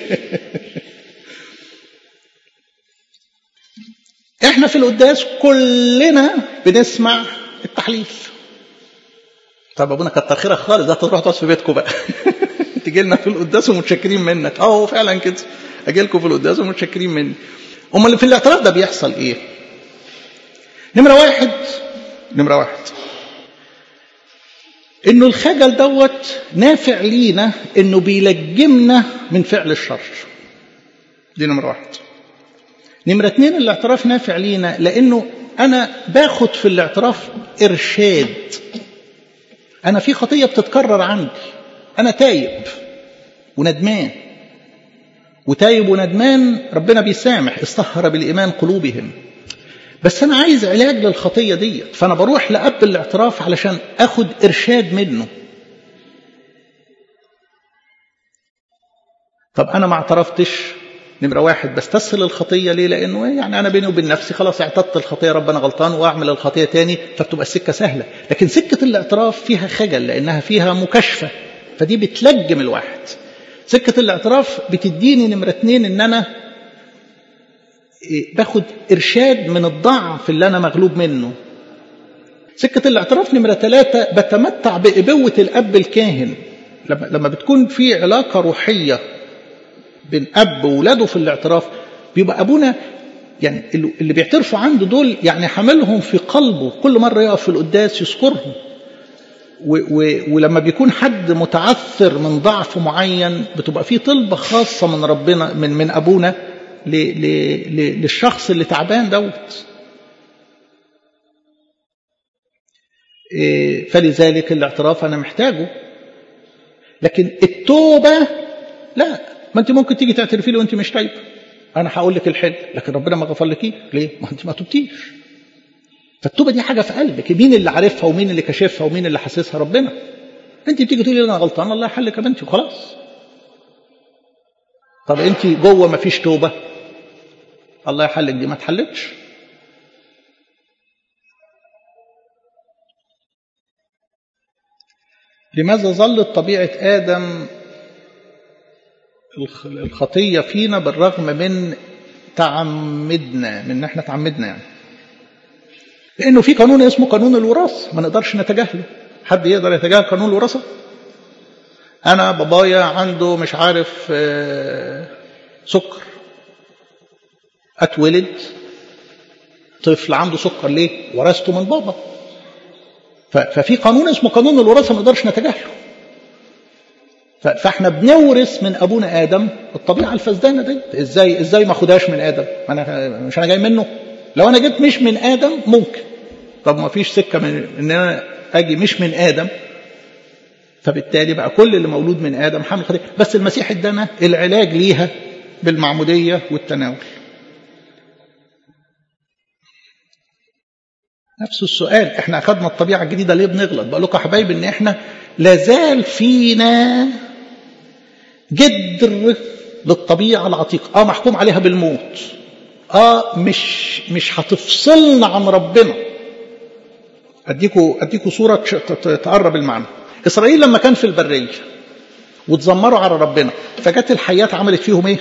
احنا في القداس كلنا بنسمع التحليل طب ابونا كتر خيرك خالص ده تروح تقعد في بيتكم بقى تجي لنا في القداس ومتشكرين منك اه فعلا كده اجي لكم في القداس ومتشكرين مني امال في الاعتراف ده بيحصل ايه نمره واحد نمره واحد انه الخجل دوت نافع لينا انه بيلجمنا من فعل الشر دي نمره واحد نمرة اتنين الاعتراف نافع لينا لأنه أنا باخد في الاعتراف إرشاد أنا في خطية بتتكرر عندي أنا تايب وندمان وتايب وندمان ربنا بيسامح استهر بالإيمان قلوبهم بس أنا عايز علاج للخطية دي فأنا بروح لأب الاعتراف علشان أخد إرشاد منه طب أنا ما اعترفتش نمرة واحد بستسهل الخطية ليه؟ لأنه يعني أنا بيني وبين نفسي خلاص اعتدت الخطية ربنا غلطان وأعمل الخطية تاني فبتبقى السكة سهلة، لكن سكة الاعتراف فيها خجل لأنها فيها مكاشفة فدي بتلجم الواحد. سكة الاعتراف بتديني نمرة اتنين إن أنا باخد إرشاد من الضعف اللي أنا مغلوب منه. سكة الاعتراف نمرة ثلاثة بتمتع بإبوة الأب الكاهن لما لما بتكون في علاقة روحية بين اب وولاده في الاعتراف بيبقى ابونا يعني اللي بيعترفوا عنده دول يعني حاملهم في قلبه كل مره يقف في القداس يذكرهم ولما بيكون حد متعثر من ضعف معين بتبقى في طلبه خاصه من ربنا من من ابونا ل ل ل للشخص اللي تعبان دوت فلذلك الاعتراف انا محتاجه لكن التوبه لا ما انت ممكن تيجي تعترفي لي وانت مش تايبه انا هقول لك الحل لكن ربنا ما غفرلكيش ليه ما انت ما تبتيش فالتوبه دي حاجه في قلبك مين اللي عارفها ومين اللي كاشفها ومين اللي حاسسها ربنا انت بتيجي تقولي انا غلطان الله يحلك يا بنتي وخلاص طب انت جوه ما فيش توبه الله يحلك دي ما تحلتش لماذا ظلت طبيعة آدم الخطية فينا بالرغم من تعمدنا من ان احنا تعمدنا يعني لانه في قانون اسمه قانون الوراثة ما نقدرش نتجاهله حد يقدر يتجاهل قانون الوراثة انا بابايا عنده مش عارف سكر اتولد طفل عنده سكر ليه ورثته من بابا ففي قانون اسمه قانون الوراثه ما نقدرش نتجاهله فاحنا بنورث من ابونا ادم الطبيعه الفسدانه دي ازاي ازاي ما اخدهاش من ادم ما انا مش انا جاي منه لو انا جيت مش من ادم ممكن طب ما فيش سكه من ان انا اجي مش من ادم فبالتالي بقى كل اللي مولود من ادم حامل خطيه بس المسيح ادانا العلاج ليها بالمعموديه والتناول نفس السؤال احنا اخذنا الطبيعه الجديده ليه بنغلط بقول لكم يا حبايبي ان احنا لازال فينا جدر للطبيعه العتيقه اه محكوم عليها بالموت اه مش مش هتفصلنا عن ربنا اديكوا اديكوا صوره تقرب المعنى اسرائيل لما كان في البريه وتذمروا على ربنا فجت الحيات عملت فيهم ايه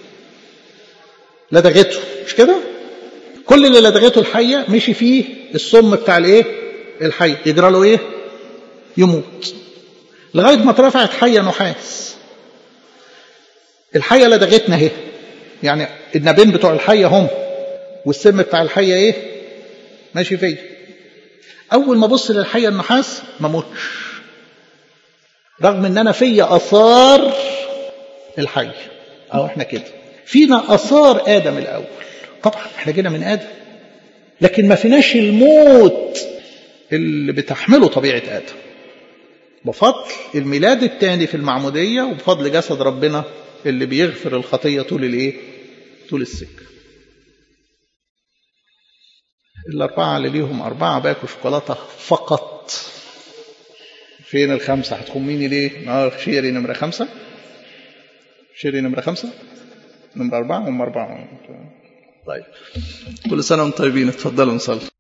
لدغته مش كده كل اللي لدغته الحيه مشي فيه السم بتاع الايه الحي يجرى له ايه يموت لغايه ما اترفعت حيه نحاس الحيه لدغتنا اهي يعني النابين بتوع الحيه هم والسم بتاع الحيه ايه ماشي فيا اول ما ابص للحيه النحاس ما موتش رغم ان انا فيا اثار الحي او احنا كده فينا اثار ادم الاول طبعا احنا جينا من ادم لكن ما فيناش الموت اللي بتحمله طبيعه ادم بفضل الميلاد الثاني في المعموديه وبفضل جسد ربنا اللي بيغفر الخطيه طول الايه طول السكه الأربعة اللي ليهم أربعة باكوا شوكولاتة فقط فين الخمسة هتكون مين ليه؟ اه شيري نمرة خمسة شيري نمرة خمسة نمرة أربعة هم أربعة طيب كل سنة وانتم طيبين اتفضلوا نصلي